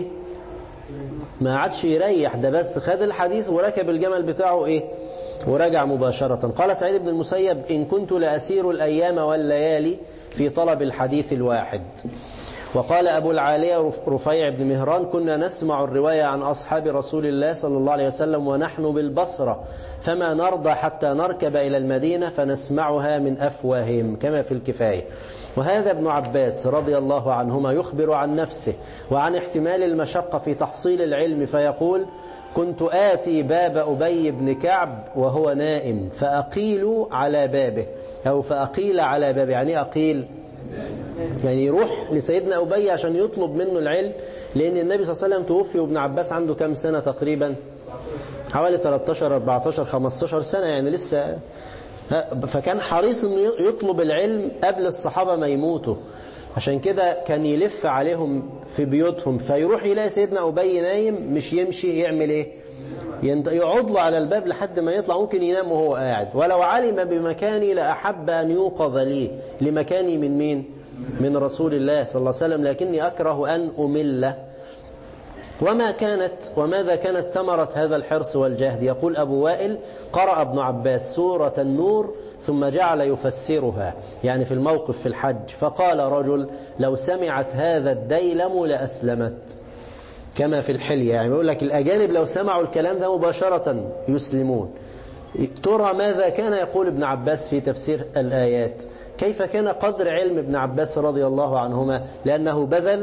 ما قعدش يريح ده بس خد الحديث وركب الجمل بتاعه إيه ورجع مباشرة قال سعيد بن المسيب إن كنت لأسير الأيام والليالي في طلب الحديث الواحد وقال أبو العالية رفيع بن مهران كنا نسمع الرواية عن أصحاب رسول الله صلى الله عليه وسلم ونحن بالبصرة فما نرضى حتى نركب إلى المدينة فنسمعها من أفواههم كما في الكفاية وهذا ابن عباس رضي الله عنهما يخبر عن نفسه وعن احتمال المشقة في تحصيل العلم فيقول كنت آتي باب أبي بن كعب وهو نائم فأقيل على بابه أو فأقيل على بابه يعني أقيل يعني يروح لسيدنا أبي عشان يطلب منه العلم لأن النبي صلى الله عليه وسلم توفي وابن عباس عنده كم سنة تقريبا حوالي 13 14 15 سنة يعني لسه فكان حريص انه يطلب العلم قبل الصحابة ما يموتوا عشان كده كان يلف عليهم في بيوتهم فيروح يلاقي سيدنا أبي نايم مش يمشي يعمل ايه يقعد له على الباب لحد ما يطلع ممكن ينام وهو قاعد ولو علم بمكاني لأحب أن يوقظ لي لمكاني من مين من رسول الله صلى الله عليه وسلم لكني أكره أن أمله وما كانت وماذا كانت ثمرة هذا الحرص والجهد يقول أبو وائل قرأ ابن عباس سورة النور ثم جعل يفسرها يعني في الموقف في الحج فقال رجل لو سمعت هذا الديلم لأسلمت كما في الحلية يعني يقول لك الأجانب لو سمعوا الكلام ده مباشرة يسلمون ترى ماذا كان يقول ابن عباس في تفسير الآيات كيف كان قدر علم ابن عباس رضي الله عنهما لأنه بذل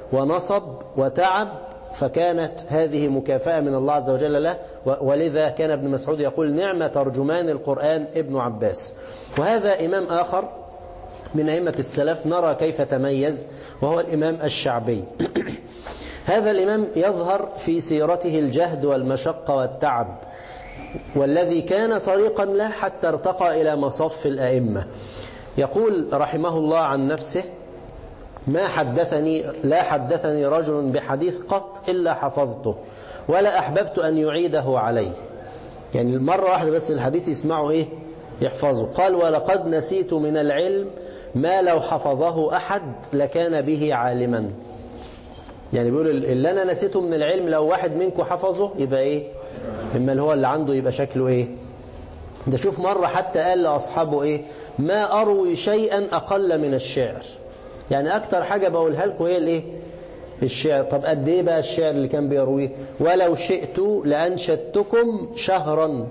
ونصب وتعب فكانت هذه مكافأة من الله عز وجل له ولذا كان ابن مسعود يقول نعمة ترجمان القرآن ابن عباس وهذا إمام آخر من أئمة السلف نرى كيف تميز وهو الإمام الشعبي هذا الإمام يظهر في سيرته الجهد والمشقة والتعب والذي كان طريقا له حتى ارتقى إلى مصف الأئمة يقول رحمه الله عن نفسه ما حدثني لا حدثني رجل بحديث قط إلا حفظته ولا أحببت أن يعيده علي يعني مرة واحدة بس الحديث يسمعه إيه يحفظه قال ولقد نسيت من العلم ما لو حفظه أحد لكان به عالما يعني بيقول اللي أنا نسيته من العلم لو واحد منكم حفظه يبقى إيه إما اللي هو اللي عنده يبقى شكله إيه ده شوف مرة حتى قال لأصحابه إيه ما أروي شيئا أقل من الشعر يعني أكتر حاجة بقولها لكم هي الإيه الشعر طب قد إيه بقى الشعر اللي كان بيرويه ولو شئت لأنشدتكم شهرا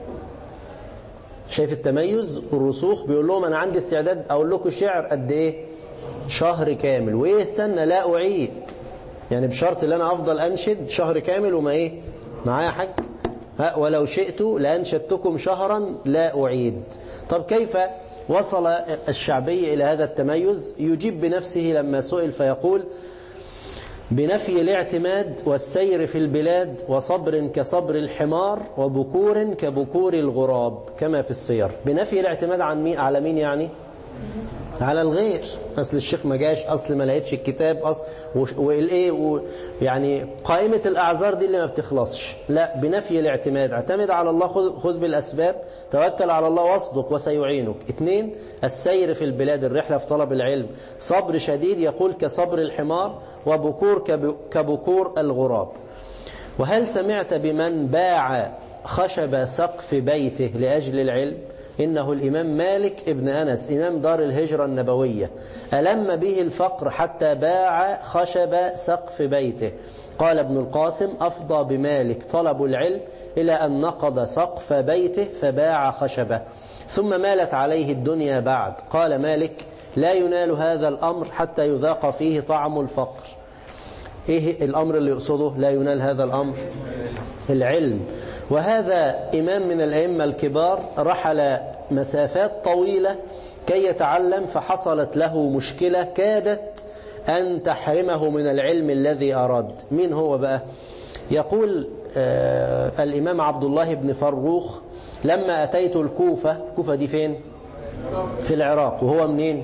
شايف التميز والرسوخ بيقول لهم أنا عندي استعداد أقول لكم شعر قد إيه شهر كامل وإيه استنى لا أعيد يعني بشرط ان انا أفضل أنشد شهر كامل وما إيه معايا حاج ها ولو شئت لأنشدتكم شهرا لا أعيد طب كيف وصل الشعبي إلى هذا التميز يجيب بنفسه لما سئل فيقول بنفي الاعتماد والسير في البلاد وصبر كصبر الحمار وبكور كبكور الغراب كما في السير بنفي الاعتماد عن مين على مين يعني على الغير اصل الشيخ ما جاش اصل ما لقيتش الكتاب اصل والايه يعني قائمه الاعذار دي اللي ما بتخلصش لا بنفي الاعتماد اعتمد على الله خذ, خذ بالاسباب توكل على الله واصدق وسيعينك اثنين السير في البلاد الرحله في طلب العلم صبر شديد يقول كصبر الحمار وبكور كبكور الغراب وهل سمعت بمن باع خشب سقف بيته لاجل العلم إنه الإمام مالك ابن أنس إمام دار الهجرة النبوية ألم به الفقر حتى باع خشب سقف بيته قال ابن القاسم أفضى بمالك طلب العلم إلى أن نقض سقف بيته فباع خشبه ثم مالت عليه الدنيا بعد قال مالك لا ينال هذا الأمر حتى يذاق فيه طعم الفقر إيه الأمر اللي يقصده لا ينال هذا الأمر العلم وهذا إمام من الأئمة الكبار رحل مسافات طويلة كي يتعلم فحصلت له مشكلة كادت أن تحرمه من العلم الذي أراد مين هو بقى يقول آه الإمام عبد الله بن فروخ لما أتيت الكوفة الكوفة دي فين في العراق وهو منين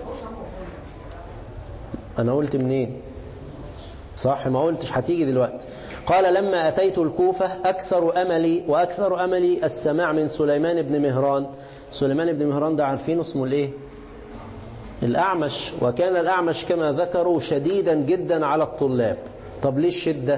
أنا قلت منين صح ما قلتش هتيجي دلوقتي قال لما أتيت الكوفة أكثر أملي وأكثر أملي السماع من سليمان بن مهران سليمان بن مهران ده عارفين اسمه الايه الأعمش وكان الأعمش كما ذكروا شديدا جدا على الطلاب طب ليه الشدة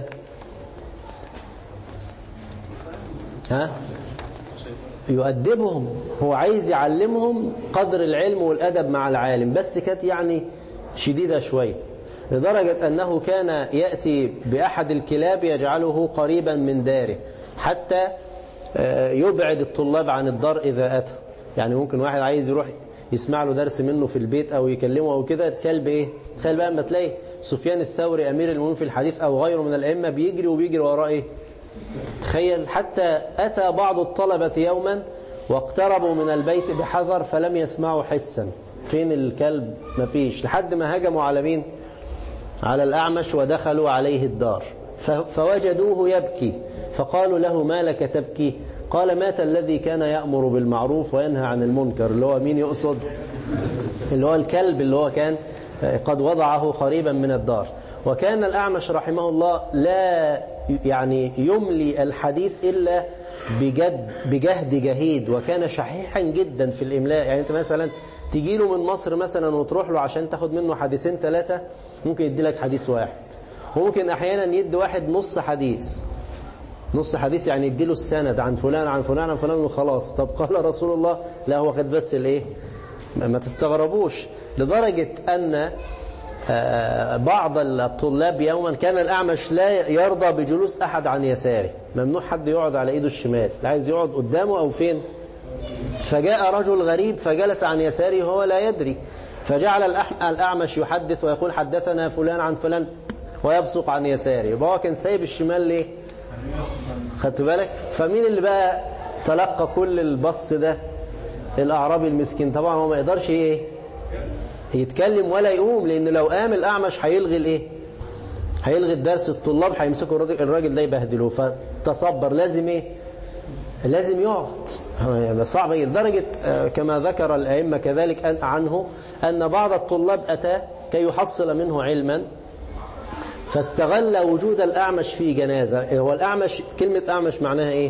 ها يؤدبهم هو عايز يعلمهم قدر العلم والأدب مع العالم بس كانت يعني شديدة شوية لدرجة أنه كان يأتي بأحد الكلاب يجعله قريبا من داره حتى يبعد الطلاب عن الدار إذا أتوا يعني ممكن واحد عايز يروح يسمع له درس منه في البيت أو يكلمه أو كده الكلب إيه تخيل بقى أما تلاقي سفيان الثوري أمير المؤمنين في الحديث أو غيره من الأئمة بيجري وبيجري وراه إيه تخيل حتى أتى بعض الطلبة يوما واقتربوا من البيت بحذر فلم يسمعوا حسا فين الكلب مفيش لحد ما هجموا على مين على الأعمش ودخلوا عليه الدار فوجدوه يبكي فقالوا له ما لك تبكي قال مات الذي كان يأمر بالمعروف وينهى عن المنكر اللي هو مين يقصد اللي هو الكلب اللي هو كان قد وضعه قريبا من الدار وكان الأعمش رحمه الله لا يعني يملي الحديث إلا بجد بجهد جهيد وكان شحيحا جدا في الإملاء يعني أنت مثلا تجي له من مصر مثلا وتروح له عشان تاخد منه حديثين ثلاثة ممكن يدي لك حديث واحد وممكن أحيانا يدي واحد نص حديث نص حديث يعني يدي له السند عن فلان عن فلان عن فلان وخلاص طب قال رسول الله لا هو خد بس الايه ما تستغربوش لدرجة أن بعض الطلاب يوما كان الأعمش لا يرضى بجلوس أحد عن يساره ممنوع حد يقعد على إيده الشمال لا عايز يقعد قدامه أو فين فجاء رجل غريب فجلس عن يساره وهو لا يدري فجعل الأح- الأعمش يحدث ويقول حدثنا فلان عن فلان ويبصق عن يساره يبقى هو كان سايب الشمال ليه خدت بالك فمين اللي بقى تلقى كل البسط ده الأعرابي المسكين طبعا هو ما يقدرش ايه يتكلم ولا يقوم لأن لو قام الأعمش هيلغي الايه هيلغي الدرس الطلاب هيمسكوا الراجل- الراجل ده يبهدلوه فتصبر لازم ايه لازم يقعد يعني صعب لدرجة آه، كما ذكر الأئمة كذلك أن- عنه أن بعض الطلاب أتى كي يحصل منه علما فاستغل وجود الأعمش في جنازة هو الأعمش كلمة أعمش معناها إيه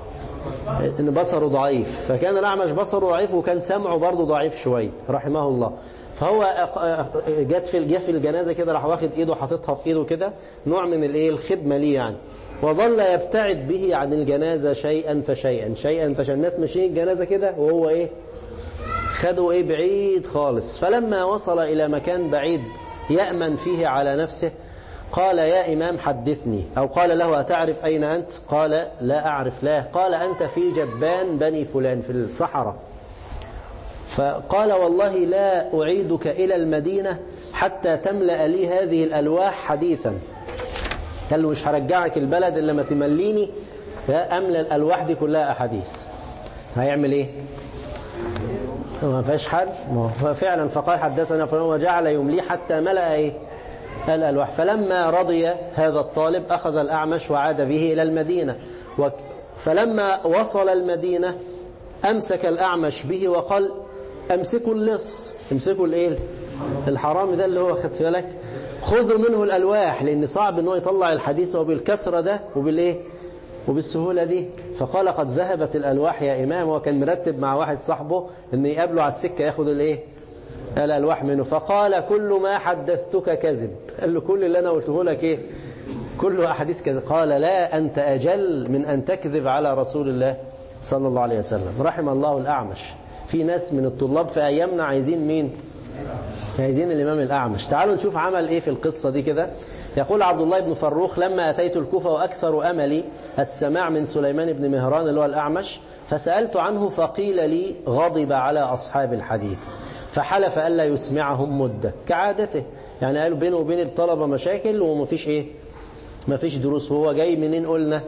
إن بصره ضعيف فكان الأعمش بصره ضعيف وكان سمعه برضه ضعيف شوية رحمه الله فهو أق- أق- جت في جه في الجنازة كده راح واخد إيده حاططها في إيده كده نوع من الإيه الخدمة ليه يعني وظل يبتعد به عن الجنازة شيئا فشيئا شيئا فشيئا الناس ماشيين الجنازة كده وهو إيه خدوا ايه بعيد خالص فلما وصل الى مكان بعيد يأمن فيه على نفسه قال يا إمام حدثني أو قال له أتعرف أين أنت قال لا أعرف لا قال أنت في جبان بني فلان في الصحراء فقال والله لا أعيدك إلى المدينة حتى تملأ لي هذه الألواح حديثا قال له مش هرجعك البلد إلا ما تمليني أملى الألواح دي كلها أحاديث هيعمل إيه ما فيش حل ما هو فعلا فقال حدثنا فلان وجعل يملي حتى ملأ ايه الألواح فلما رضي هذا الطالب أخذ الأعمش وعاد به إلى المدينة وك- فلما وصل المدينة أمسك الأعمش به وقال أمسكوا اللص امسكوا الايه الحرام ده اللي هو خدت بالك خذوا منه الألواح لأن صعب ان هو يطلع الحديث وبالكسرة ده وبالايه وبالسهولة دي فقال قد ذهبت الألواح يا إمام وكان مرتب مع واحد صاحبه أن يقابله على السكة ياخد الإيه الألواح منه فقال كل ما حدثتك كذب قال له كل اللي أنا قلته لك إيه كله أحاديث كذب قال لا أنت أجل من أن تكذب على رسول الله صلى الله عليه وسلم رحم الله الأعمش في ناس من الطلاب في أيامنا عايزين مين عايزين الإمام الأعمش تعالوا نشوف عمل إيه في القصة دي كده يقول عبد الله بن فروخ لما أتيت الكوفة وأكثر أملي السماع من سليمان بن مهران اللي هو الأعمش فسألت عنه فقيل لي غضب على أصحاب الحديث فحلف ألا يسمعهم مدة كعادته يعني قالوا بينه وبين الطلبة مشاكل ومفيش إيه مفيش دروس وهو جاي منين قلنا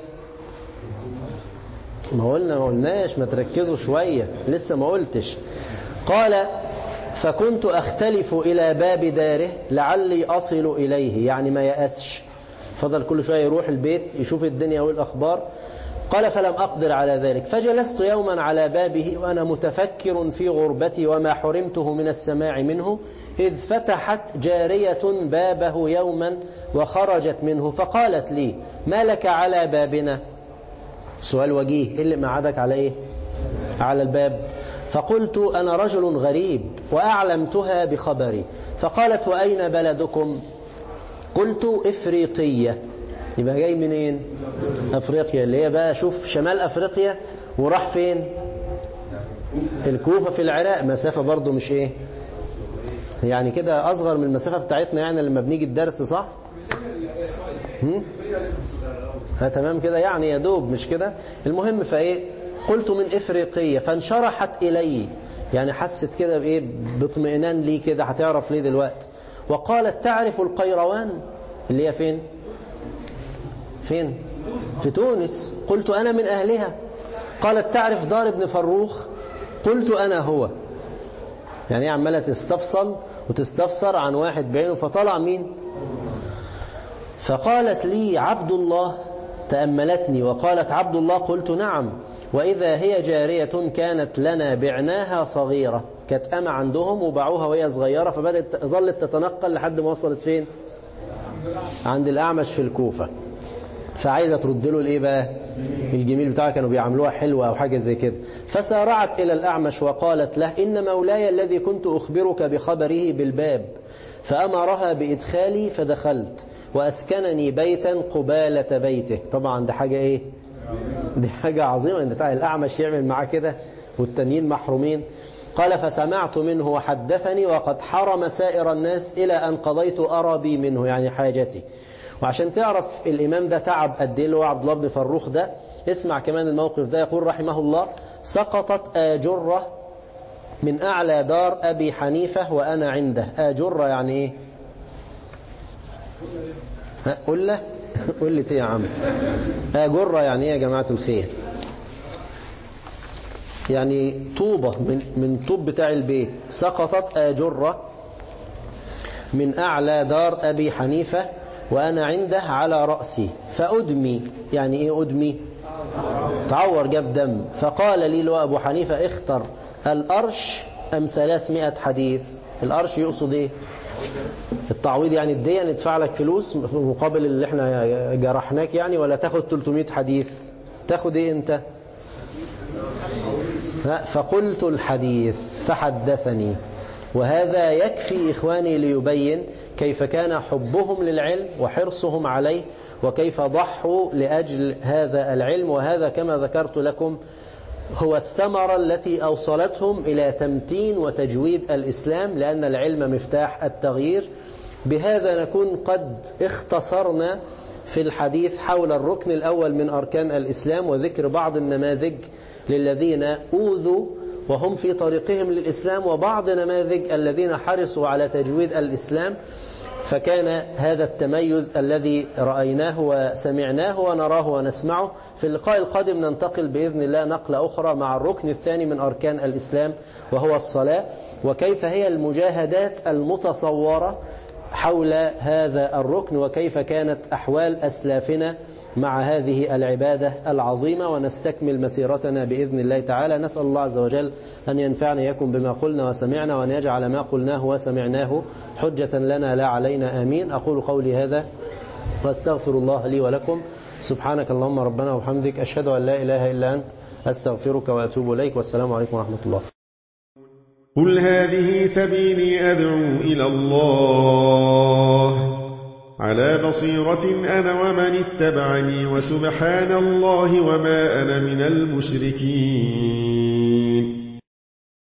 ما قلنا ما قلناش ما تركزوا شوية لسه ما قلتش قال فكنت أختلف إلى باب داره لعلي أصل إليه يعني ما يأسش فضل كل شوية يروح البيت يشوف الدنيا والأخبار قال فلم أقدر على ذلك فجلست يوما على بابه وأنا متفكر في غربتي وما حرمته من السماع منه إذ فتحت جارية بابه يوما وخرجت منه فقالت لي ما لك على بابنا سؤال وجيه إيه اللي معادك على إيه على الباب فقلت أنا رجل غريب وأعلمتها بخبري فقالت وأين بلدكم قلت إفريقية يبقى جاي منين أفريقيا اللي هي بقى شوف شمال أفريقيا وراح فين الكوفة في العراق مسافة برضو مش إيه يعني كده أصغر من المسافة بتاعتنا يعني لما بنيجي الدرس صح هم؟ ها تمام كده يعني يا دوب مش كده المهم فايه قلت من افريقيه فانشرحت الي يعني حست كده بايه باطمئنان لي كده هتعرف ليه دلوقتي وقالت تعرف القيروان اللي هي فين فين في تونس قلت انا من اهلها قالت تعرف دار ابن فروخ قلت انا هو يعني هي عماله تستفصل وتستفسر عن واحد بعينه فطلع مين فقالت لي عبد الله تأملتني وقالت عبد الله قلت نعم وإذا هي جارية كانت لنا بعناها صغيرة كانت أما عندهم وباعوها وهي صغيرة فبدأت ظلت تتنقل لحد ما وصلت فين عند الأعمش في الكوفة فعايزة ترد له الإيه بقى الجميل بتاعها كانوا بيعملوها حلوة أو حاجة زي كده فسارعت إلى الأعمش وقالت له إن مولاي الذي كنت أخبرك بخبره بالباب فأمرها بإدخالي فدخلت وأسكنني بيتا قبالة بيته طبعا ده حاجة إيه دي حاجة عظيمة إن الأعمش يعمل معاه كده والتانيين محرومين قال فسمعت منه وحدثني وقد حرم سائر الناس إلى أن قضيت أربي منه يعني حاجتي وعشان تعرف الإمام ده تعب قد إيه اللي هو عبد الله بن فروخ ده اسمع كمان الموقف ده يقول رحمه الله سقطت آجرة من أعلى دار أبي حنيفة وأنا عنده أجر يعني إيه ها، قل له قل لي يا عم أجر يعني إيه يا جماعة الخير يعني طوبة من, من طوب بتاع البيت سقطت آجرة من أعلى دار أبي حنيفة وأنا عنده على رأسي فأدمي يعني إيه أدمي تعور جاب دم فقال لي لو أبو حنيفة اختر الأرش أم ثلاثمائة حديث الأرش يقصد إيه التعويض يعني الدية ندفع لك فلوس مقابل اللي احنا جرحناك يعني ولا تاخد 300 حديث تاخد ايه انت لا فقلت الحديث فحدثني وهذا يكفي إخواني ليبين كيف كان حبهم للعلم وحرصهم عليه وكيف ضحوا لأجل هذا العلم وهذا كما ذكرت لكم هو الثمرة التي أوصلتهم إلى تمتين وتجويد الإسلام لأن العلم مفتاح التغيير بهذا نكون قد اختصرنا في الحديث حول الركن الأول من أركان الإسلام وذكر بعض النماذج للذين أوذوا وهم في طريقهم للإسلام وبعض نماذج الذين حرصوا على تجويد الإسلام فكان هذا التميز الذي رأيناه وسمعناه ونراه ونسمعه في اللقاء القادم ننتقل بإذن الله نقلة أخرى مع الركن الثاني من أركان الإسلام وهو الصلاة وكيف هي المجاهدات المتصورة حول هذا الركن وكيف كانت أحوال أسلافنا مع هذه العبادة العظيمة ونستكمل مسيرتنا بإذن الله تعالى نسأل الله عز وجل أن ينفعنا يكون بما قلنا وسمعنا وأن يجعل ما قلناه وسمعناه حجة لنا لا علينا آمين أقول قولي هذا واستغفر الله لي ولكم سبحانك اللهم ربنا وبحمدك أشهد أن لا إله إلا أنت أستغفرك وأتوب إليك والسلام عليكم ورحمة الله
قل هذه سبيلي أدعو إلى الله على بصيرة أنا ومن اتبعني وسبحان الله وما أنا من المشركين